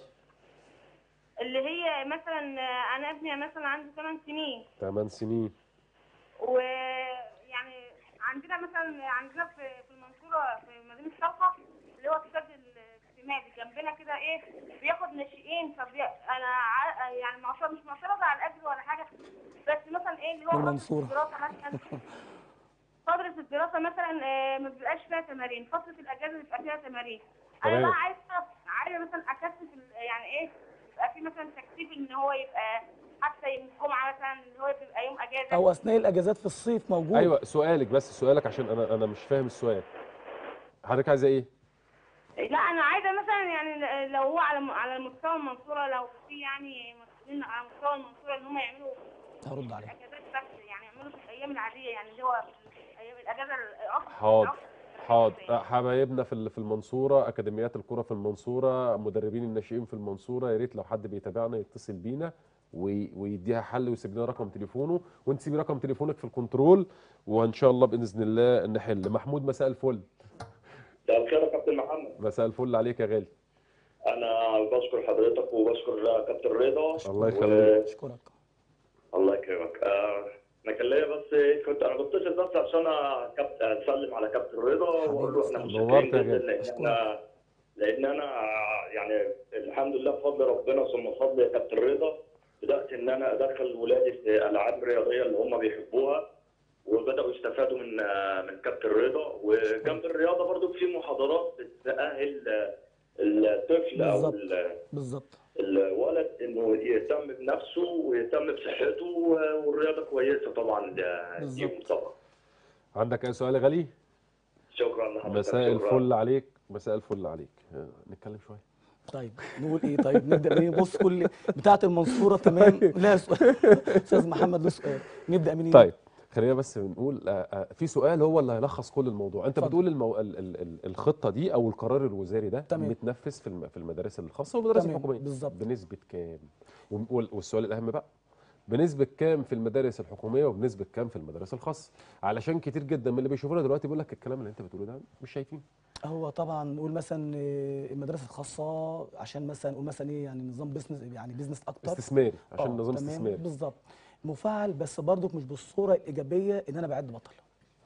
اللي هي مثلا آه، انا ابني مثلا عنده 8 سنين 8 سنين ويعني عندنا مثلا عندنا في في المنصوره في مدينه شرقه اللي هو السد الاجتماعي جنبنا كده ايه بياخد ناشئين فبي... انا ع- يعني معصر مش معترضه على الاجر ولا حاجه بس مثلا ايه اللي هو من فترة المنصورة. الدراسه مثلا فترة الدراسة مثلا آه، ما بيبقاش فيها تمارين، فترة الأجازة بيبقى فيها تمارين. أنا تمام. بقى عايزة عايزة مثلا أكثف ال- يعني إيه يبقى في مثلا تكثيف إن هو يبقى حتى يوم الجمعة مثلا اللي هو بيبقى يوم أجازة. او اثناء الاجازات في الصيف موجود ايوه سؤالك بس سؤالك عشان انا انا مش فاهم السؤال حضرتك عايزه ايه لا أنا عايزة مثلا يعني لو هو على م- على مستوى المنصورة لو في يعني مسؤولين على مستوى المنصورة إن هم يعملوا هرد عليها الأجازات بس يعني يعملوا في الأيام العادية يعني اللي هو في أيام الأجازة الأكتر حاضر حاضر حبايبنا في ال- في المنصوره اكاديميات الكره في المنصوره مدربين الناشئين في المنصوره يا ريت لو حد بيتابعنا يتصل بينا وي- ويديها حل ويسيب لنا رقم تليفونه وانت سيبي رقم تليفونك في الكنترول وان شاء الله باذن الله نحل محمود مساء الفل مساء الخير يا كابتن محمد مساء الفل عليك يا غالي انا بشكر حضرتك وبشكر كابتن رضا الله يخليك. اشكرك الله يكرمك آه، انا كان ليا بس كنت انا بتصل بس عشان أ- كابت- اسلم على كابتن رضا واقول له احنا حبيبي، نورت متشكرين يا جدا غالي. لان احنا لان انا يعني الحمد لله بفضل ربنا ثم فضل يا كابتن رضا بدات ان انا ادخل ولادي في العاب رياضيه اللي هم بيحبوها وبداوا يستفادوا من من كابتن رضا وجنب الرياضه برضو في محاضرات بتاهل الطفل او بالظبط. ال- بالظبط الولد انه يهتم بنفسه ويهتم بصحته والرياضه كويسه طبعا ليهم بالظبط. طبعا عندك اي سؤال يا غالي شكرا لحضرتك مساء شكراً. الفل عليك مساء الفل عليك آه، نتكلم شويه طيب نقول ايه طيب نبدا بايه بص كل بتاعه المنصوره تمام لا سؤال استاذ محمد له سؤال نبدا منين طيب خلينا بس بنقول آه، آه، في سؤال هو اللي هيلخص كل الموضوع انت اتفضل. بتقول المو... ال... ال... ال- الخطه دي او القرار الوزاري ده تمام. متنفذ في الم... في المدارس الخاصه والمدارس تمام، الحكوميه بالظبط. بنسبه كام وال- والسؤال الاهم بقى بنسبه كام في المدارس الحكوميه وبنسبه كام في المدارس الخاصه علشان كتير جدا من اللي بيشوفونا دلوقتي بيقول لك الكلام اللي انت بتقوله ده مش شايفين هو طبعا نقول مثلا آه، المدارس الخاصه عشان مثلا نقول مثلا ايه يعني نظام بزنس يعني بزنس اكتر استثماري عشان آه، نظام تمام، استثماري بالظبط مفعل بس برضك مش بالصوره الايجابيه ان انا بعد بطل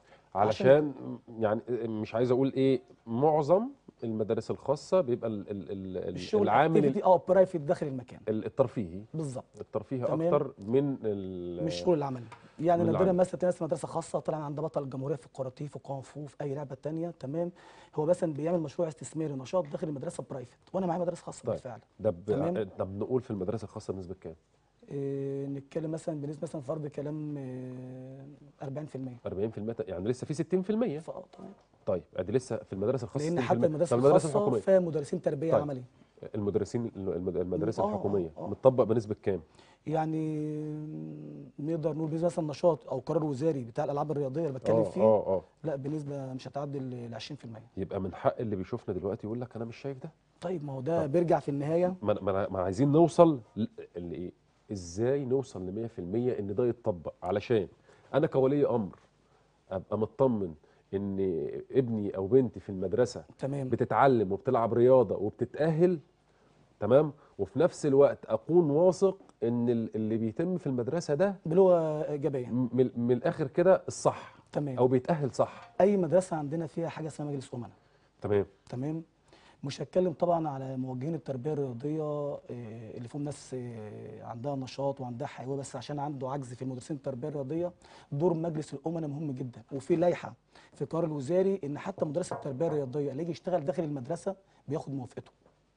علشان يعني مش عايز اقول ايه معظم المدارس الخاصه بيبقى ال... ال... ال... ال- الشغل العامل activity او برايفت داخل المكان ال- الترفيهي بالظبط الترفيه تمام. اكتر من ال... مش الشغل العملي يعني من نادرا العمل. مثلا تلاقي ناس مدرسه خاصه طلع عندها بطل الجمهوريه في الكاراتيه في الكونغ فو في اي لعبه تانية تمام هو مثلا بيعمل مشروع استثماري نشاط داخل المدرسه برايفت وانا معايا مدرسه خاصه طيب. بالفعل ده ب... تمام. طب نقول في المدارس الخاصه بنسبه كام؟ إيه نتكلم مثلا بنسبه مثلا فرض كلام إيه 40% 40% يعني لسه في 60% فاه تمام طيب ادي لسه في المدارس الخاصه لان 60%. حتى المدارس طب المدارس الخاصه الحكوميه فيها مدرسين تربيه طيب. عملي المدرسين المد- المدارس آه، آه، الحكوميه آه. متطبق بنسبه كام يعني نقدر نقول بنسبه مثلا نشاط او قرار وزاري بتاع الالعاب الرياضيه اللي بتكلم اه فيه اه اه لا بنسبه مش هتعدي ال 20% يبقى من حق اللي بيشوفنا دلوقتي يقول لك انا مش شايف ده طيب ما هو ده طب. بيرجع في النهايه ما ما ما عايزين نوصل ل- لايه ازاي نوصل ل 100% ان ده يتطبق علشان انا كولي امر ابقى مطمن ان ابني او بنتي في المدرسه تمام بتتعلم وبتلعب رياضه وبتتاهل تمام وفي نفس الوقت اكون واثق ان ال- اللي بيتم في المدرسه ده بلغه ايجابيه م- من, من الاخر كده الصح تمام او بيتاهل صح اي مدرسه عندنا فيها حاجه اسمها مجلس امنا تمام تمام مش هتكلم طبعا على موجهين التربيه الرياضيه آه، اللي فيهم ناس آه، عندها نشاط وعندها حيويه بس عشان عنده عجز في مدرسين التربيه الرياضيه دور مجلس الامنا مهم جدا وفي لائحه في القرار الوزاري ان حتى مدرس التربيه الرياضيه اللي يجي يشتغل داخل المدرسه بياخد موافقته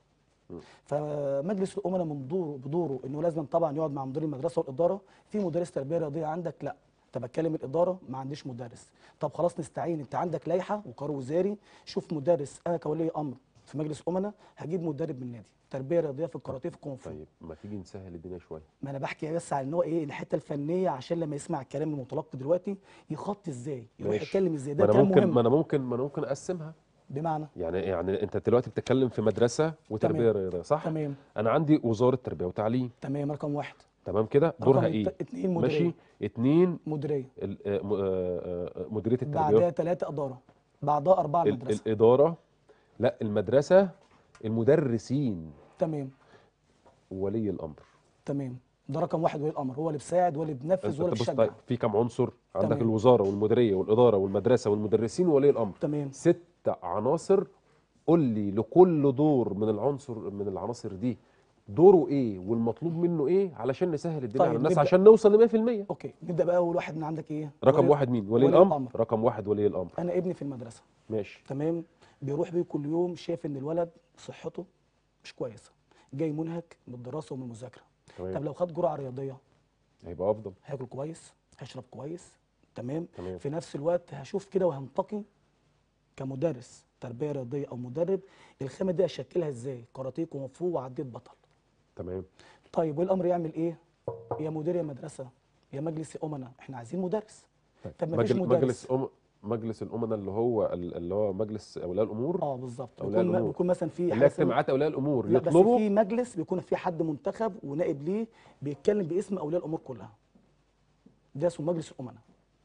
فمجلس الامنا من دوره بدوره انه لازم طبعا يقعد مع مدير المدرسه والاداره في مدرس تربيه رياضيه عندك لا طب اتكلم الاداره ما عنديش مدرس طب خلاص نستعين انت عندك لائحه وقرار وزاري شوف مدرس انا كولي امر في مجلس امنا هجيب مدرب من النادي تربيه رياضيه في الكاراتيه في الكونغ فو طيب ما تيجي نسهل الدنيا شويه ما انا بحكي بس على ان هو ايه الحته الفنيه عشان لما يسمع الكلام المتلقي دلوقتي يخط ازاي يروح ماشي. يتكلم ازاي ما ده انا كلام ممكن ما مهم انا ممكن ما انا ممكن اقسمها بمعنى يعني يعني انت دلوقتي بتتكلم في مدرسه وتربيه تمام. رياضيه صح تمام انا عندي وزاره تربيه وتعليم تمام رقم واحد تمام كده رقم دورها ات- ايه اتنين مديريه ماشي اتنين مديريه ال- آه، م- آه، آه، مديريه بعدها التربيه ثلاثه اداره بعدها اربعه ال- المدرسه الاداره لا المدرسه المدرسين تمام وولي الامر تمام ده رقم واحد ولي الامر هو اللي بيساعد هو اللي بينفذ انت هو اللي بص بيشجع طيب في كام عنصر عندك تمام. الوزاره والمديريه والاداره والمدرسه والمدرسين وولي الامر تمام ست عناصر قول لي لكل دور من العنصر من العناصر دي دوره ايه والمطلوب منه ايه علشان نسهل الدنيا طيب، على الناس نبدأ. عشان نوصل ل 100% اوكي نبدا بقى اول واحد من عندك ايه رقم ولي- واحد مين ولي ولي الامر الأمر. رقم واحد ولي الامر انا ابني في المدرسه ماشي تمام بيروح بيه كل يوم شايف ان الولد صحته مش كويسه جاي منهك من الدراسه ومن المذاكره طب تمام لو خد جرعه رياضيه هيبقى افضل هياكل كويس هيشرب كويس تمام تمام في نفس الوقت هشوف كده وهنتقي كمدرس تربيه رياضيه او مدرب الخامه دي اشكلها ازاي كاراتيه كونغ فو وعديت بطل تمام طيب ولي الامر يعمل ايه يا مدير يا مدرسه يا مجلس امنا احنا عايزين مدرس طب ما فيش مجل- مدرس مجلس أم مجلس الامنا اللي هو ال- اللي هو مجلس اولياء الامور اه بالظبط أولياء بيكون الأمور. بيكون مثلا في اللي هي حاجه اسمها- اجتماعات اولياء الامور لا بس يطلبوا في مجلس بيكون في حد منتخب ونائب ليه بيتكلم باسم اولياء الامور كلها ده اسمه مجلس الامنا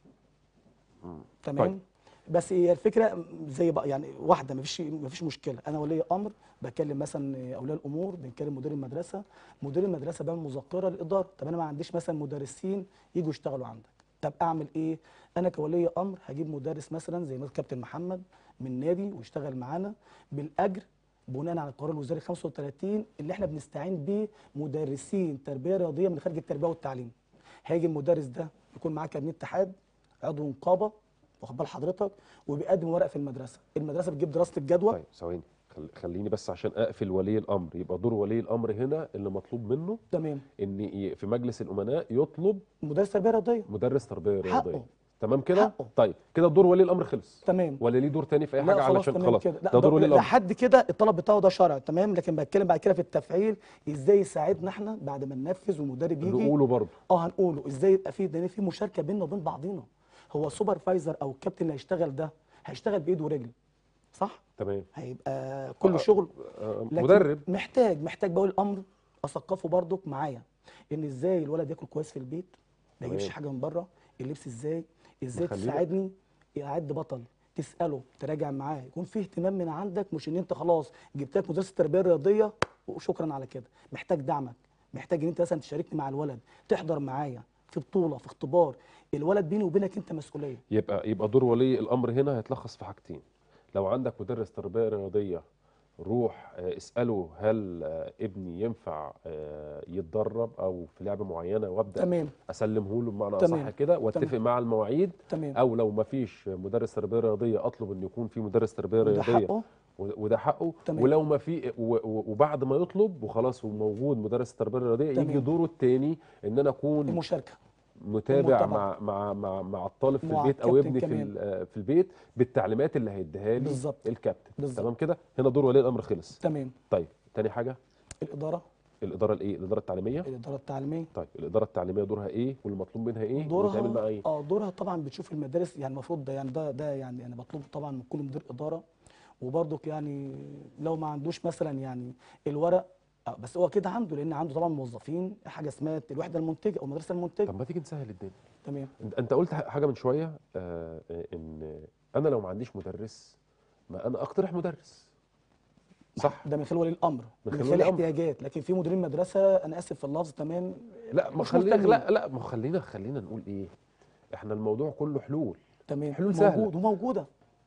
تمام طيب. بس هي الفكره زي بقى يعني واحده مفيش مفيش مشكله انا ولي امر بكلم مثلا اولياء الامور بنكلم مدير المدرسه مدير المدرسه بيعمل مذكره للاداره طب انا ما عنديش مثلا مدرسين يجوا يشتغلوا عندك طب اعمل ايه انا كولي امر هجيب مدرس مثلا زي مثلا كابتن محمد من نادي ويشتغل معانا بالاجر بناء على القرار الوزاري 35 اللي احنا بنستعين بيه مدرسين تربيه رياضيه من خارج التربيه والتعليم هيجي المدرس ده يكون معاه كارنيه اتحاد عضو نقابه واخد بال حضرتك وبيقدم ورق في المدرسه المدرسه بتجيب دراسه الجدوى طيب ثواني خل- خليني بس عشان اقفل ولي الامر يبقى دور ولي الامر هنا اللي مطلوب منه تمام ان ي- في مجلس الامناء يطلب مدرس تربيه رياضيه مدرس تربيه حقه. رياضيه تمام كده حقه. طيب كده دور ولي الامر خلص تمام ولا ليه دور تاني في اي لا حاجه خلاص علشان تمام خلاص كده لا ده دور ولي الامر لحد كده الطلب بتاعه ده شرع تمام لكن بتكلم بعد كده في التفعيل ازاي يساعدنا احنا بعد ما ننفذ والمدرب يجي نقوله برضه اه هنقوله ازاي يبقى في ده في مشاركه بيننا وبين بعضينا هو سوبرفايزر او الكابتن اللي هيشتغل ده هيشتغل بايد ورجل صح تمام هيبقى كل آه، شغل آه، لكن مدرب محتاج محتاج بقول الامر اثقفه برضك معايا ان ازاي الولد ياكل كويس في البيت ما يجيبش تمام. حاجه من بره اللبس ازاي ازاي نخليه- تساعدني يعد بطل تساله تراجع معاه يكون في اهتمام من عندك مش ان انت خلاص جبت لك مدرس التربيه الرياضيه وشكرا على كده محتاج دعمك محتاج ان انت مثلا تشاركني مع الولد تحضر معايا في بطوله في اختبار الولد بيني وبينك انت مسؤوليه يبقى يبقى دور ولي الامر هنا هيتلخص في حاجتين لو عندك مدرس تربيه رياضيه روح آه، اساله هل آه، ابني ينفع آه، يتدرب او في لعبه معينه وابدا تمام اسلمه له بمعنى تمام. اصح كده واتفق تمام. مع المواعيد تمام او لو ما فيش مدرس تربيه رياضيه اطلب ان يكون في مدرس تربيه ده رياضيه حقه و- وده حقه تمام. ولو ما في و- و- وبعد ما يطلب وخلاص وموجود مدرس التربيه الرياضيه يجي تمام. دوره الثاني ان انا اكون المشاركه متابع المتابعة. مع مع مع مع الطالب في مع البيت او الكابتن ابني في كمان. ال- آه، في البيت بالتعليمات اللي هيديها لي بالظبط. الكابتن بالظبط. تمام كده هنا دور ولي الامر خلص تمام طيب تاني حاجه الاداره الاداره الايه الاداره التعليميه الاداره التعليميه طيب الاداره التعليميه دورها ايه والمطلوب منها ايه وبتعمل مع دورها ايه اه دورها طبعا بتشوف المدارس يعني المفروض ده يعني ده ده يعني انا بطلب طبعا من كل مدير اداره وبرضك يعني لو ما عندوش مثلا يعني الورق آه، بس هو كده عنده لان عنده طبعا موظفين حاجه اسمها الوحده المنتجه او المدرسه المنتجه طب ما تيجي نسهل الدنيا تمام انت أنت قلت حاجه من شويه آه آه، ان انا لو ما عنديش مدرس ما انا اقترح مدرس صح ده من خلال ولي الامر من من خلال خلال ولي الأمر. احتياجات لكن في مديرين مدرسه انا اسف في اللفظ تمام لا ما مش خلينا مهتمين. لا لا ما خلينا خلينا نقول ايه احنا الموضوع كله حلول تمام حلول سهلة. موجود وموجوده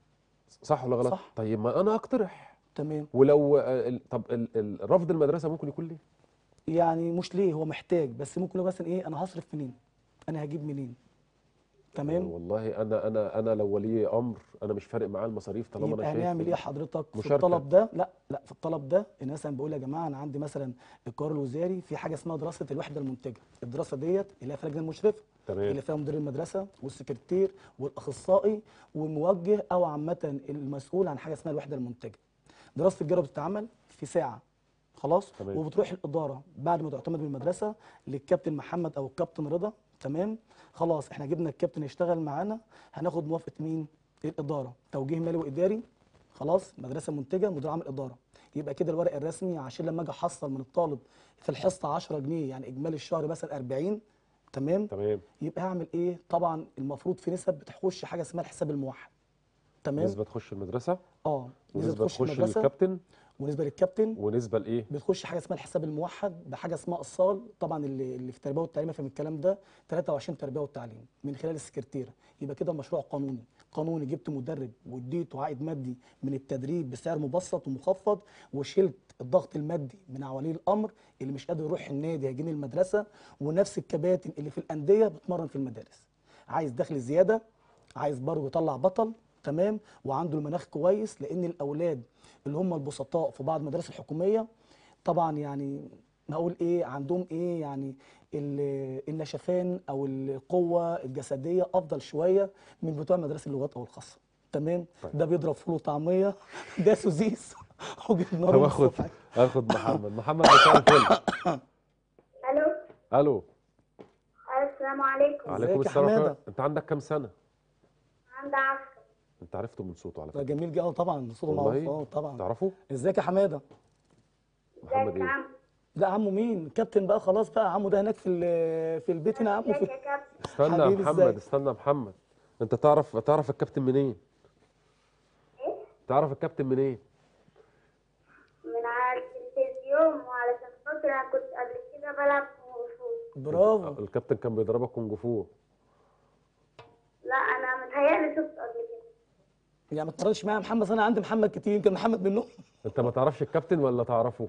صح ولا غلط صح. طيب ما انا اقترح تمام ولو آه، ال- طب ال- ال- رفض المدرسه ممكن يكون ليه يعني مش ليه هو محتاج بس ممكن يقول مثلا ايه انا هصرف منين انا هجيب منين تمام والله انا انا انا لو ولي امر انا مش فارق معاه المصاريف طالما انا يبقى شايف هنعمل إن- ايه حضرتك في مشاركة. الطلب ده لا لا في الطلب ده ان مثلا بقول يا جماعه انا عندي مثلا القرار الوزاري في حاجه اسمها دراسه الوحده المنتجه الدراسه ديت اللي هي فيها لجنه المشرفه تمام. اللي فيها مدير المدرسه والسكرتير والاخصائي والموجه او عامه المسؤول عن حاجه اسمها الوحده المنتجه دراسه الجرى بتتعمل في ساعه خلاص تمام. وبتروح الاداره بعد ما تعتمد من المدرسه للكابتن محمد او الكابتن رضا تمام خلاص احنا جبنا الكابتن يشتغل معانا هناخد موافقه مين الاداره توجيه مالي واداري خلاص مدرسه منتجه مدير عام الاداره يبقى كده الورق الرسمي عشان لما اجي احصل من الطالب في الحصه 10 جنيه يعني اجمالي الشهر مثلا 40 تمام تمام يبقى هعمل ايه طبعا المفروض في نسب بتخش حاجه اسمها الحساب الموحد تمام نسبه تخش المدرسه اه نسبه ونسبه تخش تخش المدرسه للكابتن ونسبه للكابتن ونسبه لايه بتخش حاجه اسمها الحساب الموحد بحاجه اسمها اصال طبعا اللي اللي في التربيه والتعليم يفهم الكلام ده 23 تربيه والتعليم من خلال السكرتيره يبقى كده مشروع قانوني قانوني جبت مدرب واديته عائد مادي من التدريب بسعر مبسط ومخفض وشلت الضغط المادي من على ولي الامر اللي مش قادر يروح النادي هيجيني المدرسه ونفس الكباتن اللي في الانديه بتمرن في المدارس عايز دخل زياده عايز برضه يطلع بطل تمام وعنده المناخ كويس لان الاولاد اللي هم البسطاء في بعض المدارس الحكوميه طبعا يعني نقول ايه عندهم ايه يعني ال- النشفان او القوه الجسديه افضل شويه من بتوع مدارس اللغات او الخاصه تمام طيب. ده بيضرب فول وطعميه ده سوزيس وجبنه طب له اخد الصبح. اخد محمد محمد مساء الفل الو الو السلام عليكم عليكم ازيك يا السلام ورحمة حمادة؟ الله. انت عندك كام سنه عندي عشرة انت عرفته من صوته على ده فكره جميل جدا طبعا صوته معروف والله اه طبعا تعرفه ازيك يا حماده محمد ازيك يا ايه عم لا عمو مين كابتن بقى خلاص بقى عمو ده هناك في ال- في البيت هنا عمو ازيك في يا كابتن استنى يا حبيبي محمد ازيك؟ استنى يا محمد انت تعرف تعرف الكابتن منين ايه تعرف الكابتن منين من على التلفزيون وعلشان خاطر انا كنت قبل كده بلعب كونغ فو برافو الكابتن كان بيضربك كونج فو لا انا متهيألي شفت قبل كده يعني ما تقارنش معايا محمد انا عندي محمد كتير يمكن محمد منهم انت ما تعرفش الكابتن ولا تعرفه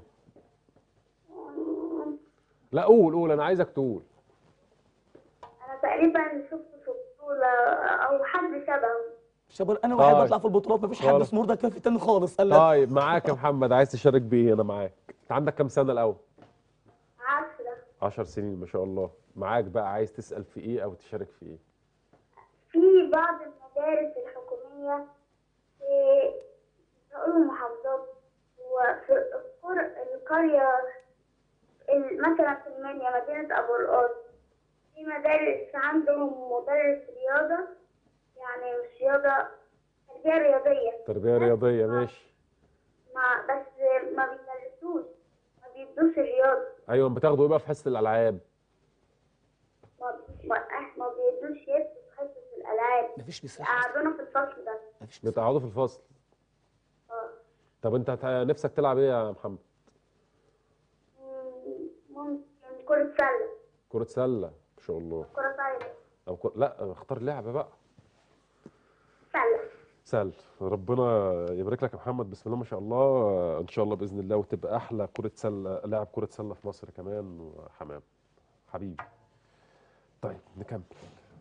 لا قول قول انا عايزك تقول انا تقريبا شفته في بطولة او حد شبهه شباب انا واحد طيب. بطلع في البطولات مفيش حد خلاص. اسمه نور ده كان في تاني خالص قال لك طيب معاك يا محمد عايز تشارك بايه انا معاك انت عندك كام سنه الاول عشرة 10 سنين ما شاء الله معاك بقى عايز تسال في ايه او تشارك في ايه في بعض المدارس الحكومية في نقول المحافظات وفي القر- القرية ال- مثلا في المنيا مدينة أبو القاس في مدارس عندهم مدرس رياضة يعني مش رياضة تربية رياضية تربيه رياضيه ماشي مع بس ما بيدرسوش ما بيدوش الرياضة ايوه بتاخدوا ايه بقى في حصه الالعاب ما ما, آه، ما بيدوش يدوا في حصة الألعاب مفيش مساحه قعدونا في الفصل ده مفيش مساحه بتقعدوا في الفصل اه طب انت هت- نفسك تلعب ايه يا محمد مم، ممكن كرة سلة كره سله ما شاء الله كرة طايرة او كرة... لا اختار لعبه بقى سلة سل ربنا يبارك لك يا محمد بسم الله ما شاء الله ان شاء الله باذن الله وتبقى احلى كره سله لاعب كره سله في مصر كمان وحمام حبيبي طيب نكمل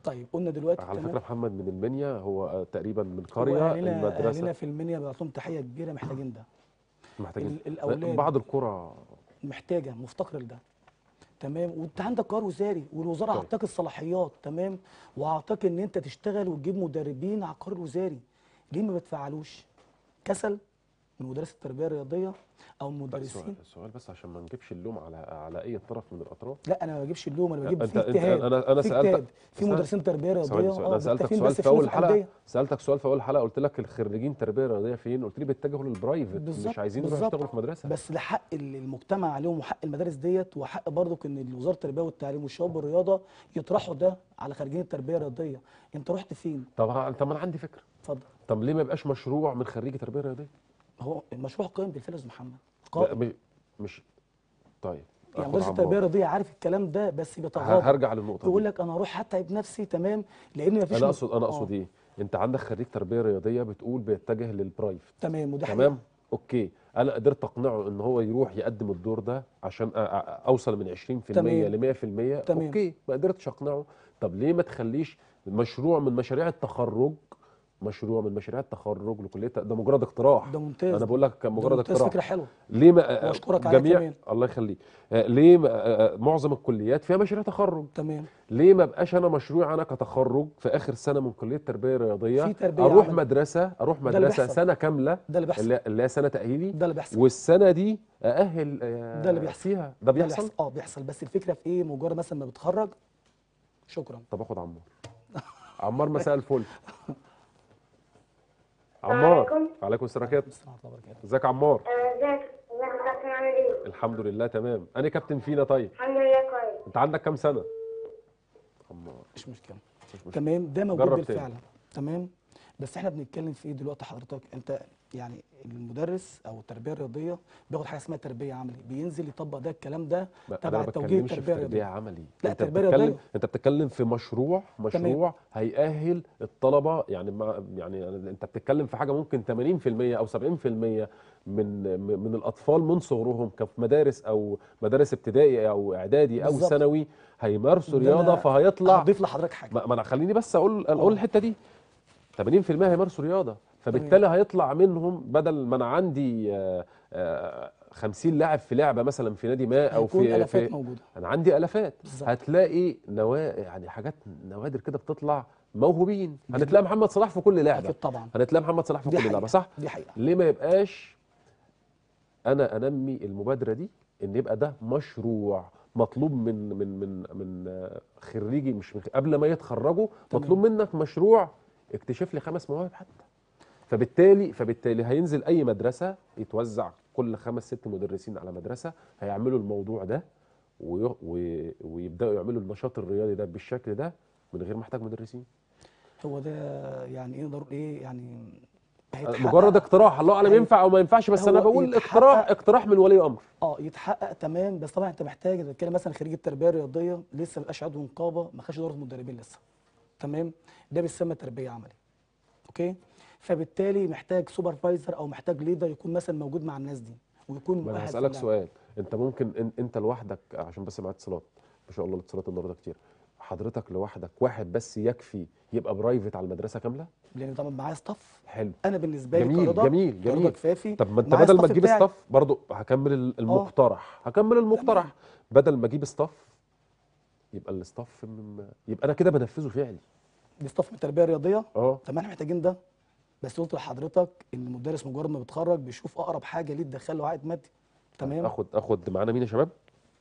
طيب قلنا دلوقتي على تمام فكره محمد من المنيا هو آه، تقريبا من هو قريه اهالينا المدرسه اهالينا في المنيا بقى لهم تحيه كبيره محتاجين ده محتاجين ال- الأولاد. بعض القرى محتاجه مفتقره لده تمام وانت عندك قرار وزاري والوزاره طيب. اعطاك الصلاحيات تمام واعطاك ان انت تشتغل وتجيب مدربين على القرار الوزاري ليه ما بتفعلوش كسل من مدرسه التربيه الرياضيه او لا، مدرسين السؤال السؤال بس عشان ما نجيبش اللوم على على اي طرف من الاطراف لا انا ما بجيبش اللوم انا بجيب أنت- في أنت- اجتهاد أنا- أنا في سألتك- اجتهاد في استنى. مدرسين تربيه رياضيه ثواني ثواني. انا سالتك مكتفين سؤال بس في في اول ناس الحلقه الأندية. سالتك سؤال في اول الحلقه قلت لك الخريجين تربيه رياضيه فين قلت لي بيتجهوا للبرايفت بالظبط مش عايزين يروحوا بالظبط. يشتغلوا في مدرسه بس ده حق ال- المجتمع عليهم وحق المدارس ديت وحق برضك ان وزاره التربيه والتعليم والشباب والرياضه يطرحوا ده على خريجين التربيه الرياضيه انت رحت فين طب طب ما انا عندي فكره اتفضل طب ليه ما يبقاش مشروع من خريجي تربيه رياضيه هو المشروع قائم بالفعل يا استاذ محمد لا قائم مش مش طيب يعني آخد مدرس عمار. التربيه الرياضيه عارف الكلام ده بس ه- بيتغاضى هرجع للنقطه يقول دي لك انا هروح اتعب نفسي تمام لان مفيش انا م- اقصد انا آه، اقصد ايه انت عندك خريج تربيه رياضيه بتقول بيتجه للبرايفت تمام وده تمام اوكي انا قدرت اقنعه ان هو يروح يقدم الدور ده عشان أ- أ- اوصل من 20% تمام. ل 100% تمام. اوكي ما قدرتش اقنعه طب ليه ما تخليش مشروع من مشاريع التخرج مشروع من مشاريع التخرج لكليه ده مجرد اقتراح ده ممتاز انا بقول لك ده مجرد ممتاز اقتراح فكره حلوه ليه ما وأشكرك عليها جميع كمان. الله يخليك آه، ليه ما آه، معظم الكليات فيها مشاريع تخرج تمام ليه ما بقاش انا مشروع انا كتخرج في اخر سنه من كليه تربيه رياضيه في تربية اروح عملي. مدرسه اروح ده اللي مدرسه بيحصل. سنه كامله ده اللي بيحصل اللي اللي هي سنه تاهيلي ده اللي بيحصل والسنه دي ااهل آه، ده اللي بيحصل. فيها ده ده اللي بيحصل اه بيحصل بس الفكره في ايه مجرد مثلا ما بتخرج شكرا طب اخد عمار عمار مساء الفل عمار عليكم. عليكم السلام عليكم السلام ورحمه الله وبركاته ازيك يا عمار آه، ازيك ازيك يا كابتن عامل ايه؟ الحمد لله تمام انا كابتن فينا طيب الحمد لله كويس انت عندك كام سنه عمار مش مشكله مش مشكلة. تمام ده موجود جرب بالفعل تمام بس احنا بنتكلم في ايه دلوقتي حضرتك انت يعني المدرس او التربيه الرياضيه بياخد حاجه اسمها تربيه عملي بينزل يطبق ده الكلام ده لا، تبع أنا ما التوجيه بتكلمش في التربيه تربيه الرياضيه عملي لا، انت تربية بتتكلم رياضية. انت بتتكلم في مشروع مشروع هيأهل الطلبه يعني ما يعني انت بتتكلم في حاجه ممكن 80% او 70% من من الاطفال من صغرهم كفي مدارس او مدارس ابتدائي او اعدادي او بالظبط. ثانوي هيمارسوا ده رياضه أنا فهيطلع هضيف لحضرتك حاجه ما ما انا خليني بس اقول اقول آه. الحته دي 80% هيمارسوا رياضه فبالتالي هيطلع منهم بدل ما انا عندي آه، آه، 50 لاعب في لعبه مثلا في نادي ما او هيكون في الافات في موجوده انا عندي الافات بالظبط. هتلاقي نوا يعني حاجات نوادر كده بتطلع موهوبين هنتلاقي محمد صلاح في كل لعبه اكيد طبعا هنتلاقي محمد صلاح في دي كل حقيقة. لعبه صح دي حقيقه ليه ما يبقاش انا انمي المبادره دي ان يبقى ده مشروع مطلوب من من من من آه، خريجي مش من قبل ما يتخرجوا تمام. مطلوب منك مشروع اكتشف لي خمس مواهب حتى فبالتالي فبالتالي هينزل اي مدرسه يتوزع كل خمس ست مدرسين على مدرسه هيعملوا الموضوع ده وي- وي- ويبداوا يعملوا النشاط الرياضي ده بالشكل ده من غير ما احتاج مدرسين هو ده يعني ايه نقدر ايه يعني هيتحقق- مجرد اقتراح الله اعلم هي- ينفع او ما ينفعش بس انا هو بقول يتحقق- اقتراح اقتراح من ولي امر اه يتحقق تمام بس طبعا انت محتاج اذا كان مثلا خريج التربيه الرياضيه لسه ما بقاش عضو نقابه ما خدش دوره مدربين لسه تمام ده بيسمى تربيه عملي اوكي فبالتالي محتاج سوبرفايزر او محتاج ليدر يكون مثلا موجود مع الناس دي ويكون ما انا مؤهل في هسالك اللعب. سؤال انت ممكن ان انت لوحدك عشان بس معايا اتصالات ما شاء الله الاتصالات النهارده كتير حضرتك لوحدك واحد بس يكفي يبقى برايفت على المدرسه كامله لان طبعا معايا ستاف حلو انا بالنسبه لي جميل كرضا جميل كرضا جميل كفافي طب ما انت معايا بدل ما الستاف تجيب بتاعي. ستاف برضو هكمل ال- المقترح هكمل المقترح بدل ما اجيب ستاف يبقى الستاف من- يبقى انا كده بنفذه فعلي دي ستاف من التربيه الرياضيه اه طب ما احنا محتاجين ده بس قلت لحضرتك ان المدرس مجرد ما بيتخرج بيشوف اقرب حاجه ليه تدخل له عائد مادي تمام اخد اخد معانا مين يا شباب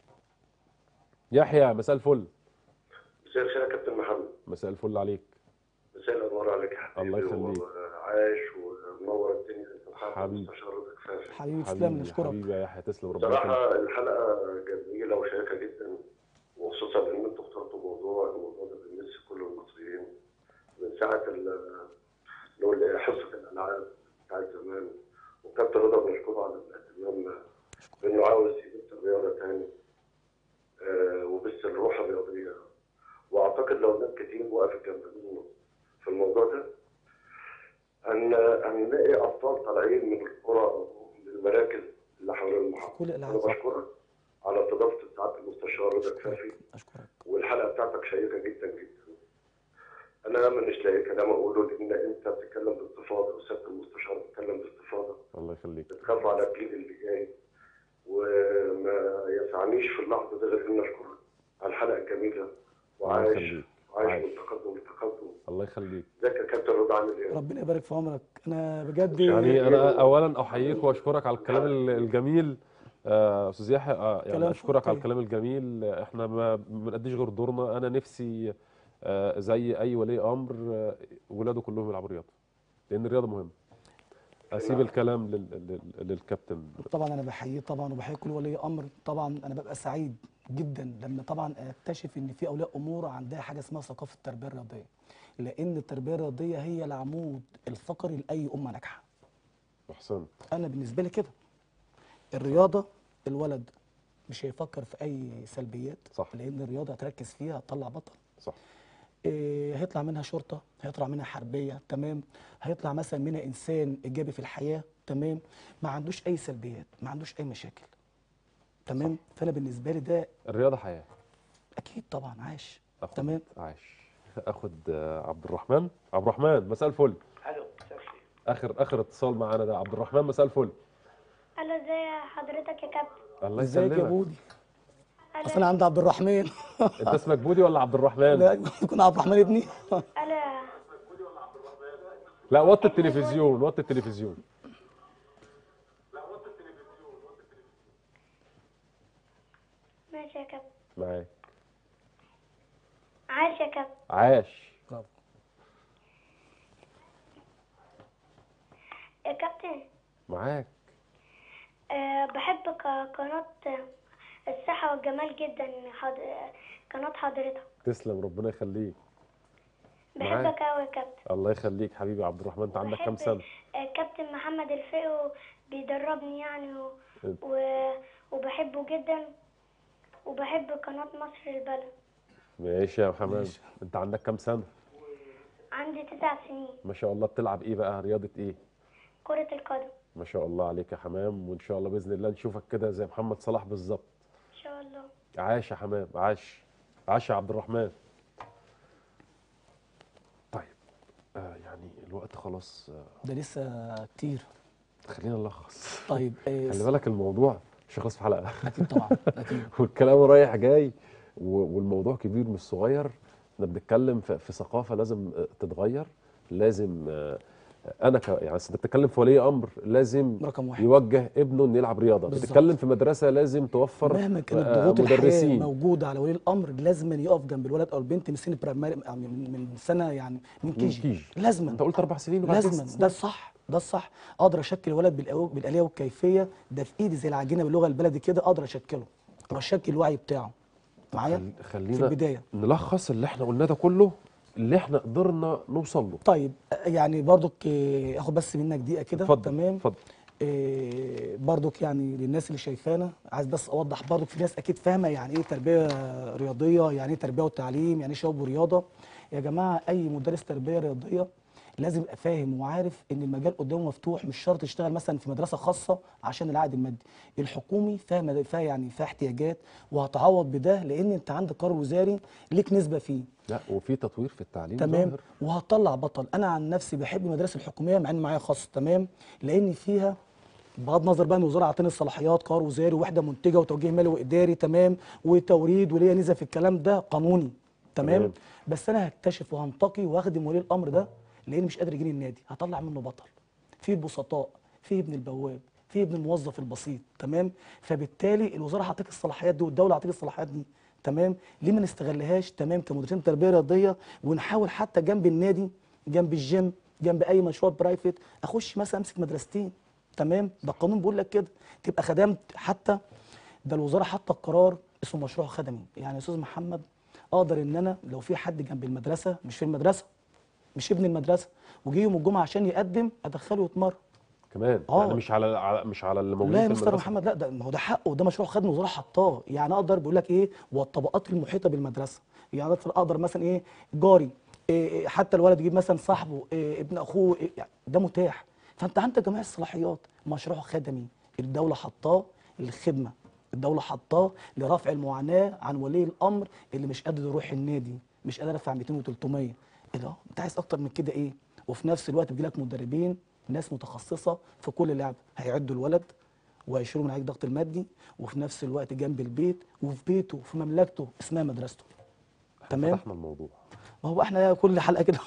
يحيى مساء الفل مساء الخير يا كابتن محمد مساء الفل عليك مساء الانوار عليك يا حبيبي الله يخليك. وعاش ومنور الدنيا انت محمد حبيبي. مستشار رضا كفافي حبيبي تسلم حبيبي نشكرك حبيبي يا يحيى تسلم ربنا يخليك بصراحه الحلقه جميله وشيقه جدا وخصوصا ان انتوا اخترتوا موضوع الموضوع ده بيمس كل المصريين من ساعه ال- نقول حصه الالعاب بتاعت زمان وكابتن رضا بنشكره على الاهتمام بانه عاوز يبث الرياضه تاني آه، وبث الروح الرياضيه واعتقد لو ناس كتير وقفت جنب منه في الموضوع ده هن هنلاقي ابطال طالعين من القرى من المراكز اللي حوالين المحافظه كل انا الالعاب بشكرك على استضافه سعاده المستشار رضا كفافي اشكرك والحلقه بتاعتك شيقه جدا جدا انا مش لاقي كلام اقوله لان انت بتتكلم باستفاضه وسياده المستشار بيتكلم باستفاضه الله يخليك بتخاف على الجيل اللي جاي وما يسعنيش في اللحظه دي غير ان اشكر على الحلقه الجميله الله وعايش يخليك عايش عايش. من تقدم لتقدم الله يخليك ازيك يا كابتن رضا عامل ايه؟ ربنا يبارك في عمرك انا بجد يعني انا اولا احييك واشكرك على الكلام ال- الجميل آه، استاذ يحيى آه، يعني كلام اشكرك على طيب. الكلام الجميل آه، احنا ما بنأديش غير دورنا انا نفسي آه، زي اي ولي امر آه، ولاده كلهم يلعبوا رياضه لان الرياضه مهمه اسيب نعم. الكلام لل... لل... للكابتن طبعا انا بحييه طبعا وبحيي كل ولي امر طبعا انا ببقى سعيد جدا لما طبعا اكتشف ان في اولياء امور عندها حاجه اسمها ثقافه التربيه الرياضيه لان التربيه الرياضيه هي العمود الفقري لاي امه ناجحه احسنت انا بالنسبه لي كده الرياضه الولد مش هيفكر في اي سلبيات صح. لان الرياضه هتركز فيها هتطلع بطل صح إيه هيطلع منها شرطه هيطلع منها حربيه تمام هيطلع مثلا منها انسان ايجابي في الحياه تمام ما عندوش اي سلبيات ما عندوش اي مشاكل تمام فانا بالنسبه لي ده الرياضه حياه اكيد طبعا عاش اخد تمام عاش اخد آه، عبد الرحمن عبد الرحمن مساء الفل الو اخر اخر اتصال معانا ده عبد الرحمن مساء الفل الو ازي حضرتك يا كابتن الله ازيك يا يسلمك بودي الو اصل انا عندي عبد الرحمن انت اسمك بودي ولا عبد الرحمن لا يكون عبد الرحمن ابني الو لا وطي التلفزيون وطي التلفزيون ماشي يا كابتن معاك عاش يا كابتن عاش برافو. يا كابتن معاك أه بحب ق- قناة الصحة والجمال جدا حض... قناة حضرتك تسلم ربنا يخليك معاك. بحبك أوي يا كابتن الله يخليك حبيبي عبد الرحمن انت عندك كام بحب سنه آه، كابتن محمد الفقي بيدربني يعني و... انت. و... وبحبه جدا وبحب قناة مصر البلد ماشي يا محمد ماشي. انت عندك كام سنه عندي تسع سنين ما شاء الله بتلعب ايه بقى رياضه ايه كرة القدم ما شاء الله عليك يا حمام وان شاء الله باذن الله نشوفك كده زي محمد صلاح بالظبط إن شاء الله عاش يا حمام عاش عاش يا عبد الرحمن طيب آه يعني الوقت خلاص آه ده لسه كتير خلينا نلخص طيب إيه خلي بالك الموضوع مش هيخلص في حلقه اكيد طبعا اكيد والكلام رايح جاي و- والموضوع كبير مش صغير احنا بنتكلم في في ثقافه لازم آه، تتغير لازم آه، انا ك يعني أصل انت بتتكلم في ولي امر لازم رقم واحد يوجه ابنه انه يلعب رياضه بالظبط. بتتكلم في مدرسه لازم توفر مهما كانت آه، ضغوط الحياه مدرسين موجوده على ولي الامر لازم يقف جنب الولد او البنت من سن برايمري يعني من من سنه يعني من كيجي كيجي. لازم انت قلت اربع سنين وبعد كده ست لازما سنين. ده الصح ده الصح اقدر اشكل ولد بالأو- بالاليه والكيفيه ده في ايدي زي العجينه باللغه البلدي كده اقدر اشكله واشكل الوعي بتاعه معايا خل- في خلينا البدايه نلخص اللي احنا قلناه ده كله اللي احنا قدرنا نوصل له طيب يعني برضك آه، اخد بس منك دقيقه كده اتفضل تمام اتفضل إيه برضك يعني للناس اللي شايفانا عايز بس اوضح برضك في ناس اكيد فاهمه يعني ايه تربيه رياضيه يعني ايه تربيه وتعليم يعني ايه شباب ورياضه يا جماعه اي مدرس تربيه رياضيه لازم يبقى فاهم وعارف ان المجال قدامه مفتوح مش شرط يشتغل مثلا في مدرسه خاصه عشان العائد المادي الحكومي فيها مد- فيها يعني فيها احتياجات وهتعوض بده لان انت عندك قرار وزاري ليك نسبه فيه لا وفي تطوير في التعليم تمام ظاهر. وهتطلع بطل انا عن نفسي بحب المدارس الحكوميه مع ان معايا خاص تمام لان فيها بغض النظر بقى ان الوزاره عطاني الصلاحيات قرار وزاري ووحده منتجه وتوجيه مالي واداري تمام وتوريد وليا نسبه في الكلام ده قانوني تمام تمام. بس انا هكتشف وهنتقي واخدم ولي الامر ده لان مش قادر يجيني النادي هطلع منه بطل في البسطاء في ابن البواب في ابن الموظف البسيط تمام فبالتالي الوزاره هتعطيك الصلاحيات دي والدوله هتعطيك الصلاحيات دي تمام ليه ما نستغلهاش تمام كمدرسين تربيه رياضيه ونحاول حتى جنب النادي جنب الجيم جنب اي مشروع برايفت اخش مثلا امسك مدرستين تمام ده القانون بيقول لك كده تبقى خدمت حتى ده الوزاره حاطه قرار اسمه مشروع خدمي يعني يا استاذ محمد اقدر ان انا لو في حد جنب المدرسه مش في المدرسه مش ابن المدرسه وجي يوم الجمعه عشان يقدم ادخله يتمرن كمان آه. يعني مش على على- مش على اللي موجودين لا يا في مستر المدرسه محمد لا ده ما هو ده حقه ده مشروع خدمه الوزاره حطاه يعني اقدر بيقول لك ايه والطبقات المحيطه بالمدرسه يعني أقدر- اقدر مثلا ايه جاري إيه إيه، حتى الولد يجيب مثلا صاحبه إيه ابن اخوه إيه يعني ده متاح فانت عندك جميع الصلاحيات مشروع خدمي الدوله حطاه للخدمه الدوله حطاه لرفع المعاناه عن ولي الامر اللي مش قادر يروح النادي مش قادر ادفع 200 و300 ايه ده انت عايز اكتر من كده ايه وفي نفس الوقت بيجي لك مدربين ناس متخصصه في كل لعبه هيعدوا الولد وهيشيلوا من عليك الضغط المادي وفي نفس الوقت جنب البيت وفي بيته في مملكته اسمها مدرسته تمام فتحنا الموضوع ما هو احنا كل حلقه كده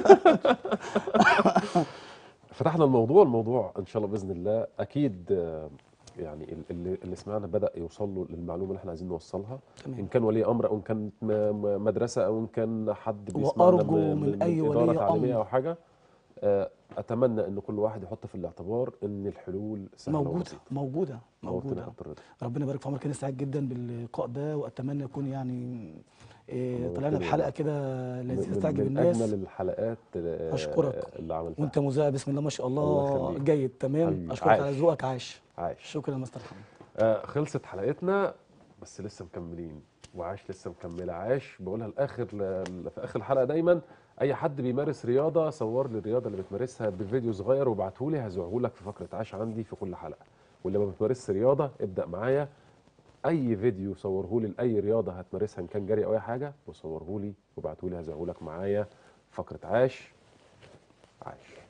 فتحنا الموضوع الموضوع ان شاء الله باذن الله اكيد آه، يعني ال- اللي, اللي سمعنا بدا يوصل له للمعلومه اللي احنا عايزين نوصلها تمام. ان كان ولي امر او ان كانت م- م- مدرسه او ان كان حد بيسمعنا وأرجو من أي إدارة ولي تعليميه أمر. او حاجه آه، اتمنى ان كل واحد يحط في الاعتبار ان الحلول سهله موجوده وبسيطه موجوده نورتنا يا موجوده كابتن رضا. ربنا يبارك في عمرك انا سعيد جدا باللقاء ده واتمنى يكون يعني إيه نورتني طلعنا بحلقه والله. كده لذيذه من, تعجب من الناس اجمل الحلقات آه، أشكرك. اللي عملتها وانت مذيع بسم الله ما شاء الله الله يخليك. جيد تمام حبيبي. اشكرك على عاش. ذوقك عاش عاش شكرا يا مستر محمد آه خلصت حلقتنا بس لسه مكملين وعاش لسه مكمله عاش بقولها الاخر ل- في اخر الحلقه دايما اي حد بيمارس رياضه صور لي الرياضه اللي بتمارسها بفيديو صغير وابعته لي هزعه لك في فقره عاش عندي في كل حلقه واللي ما بتمارسش رياضه ابدا معايا اي فيديو صوره لي لاي رياضه هتمارسها ان كان جري او اي حاجه وصوره لي وابعته لي هزعه لك معايا فقره عاش عاش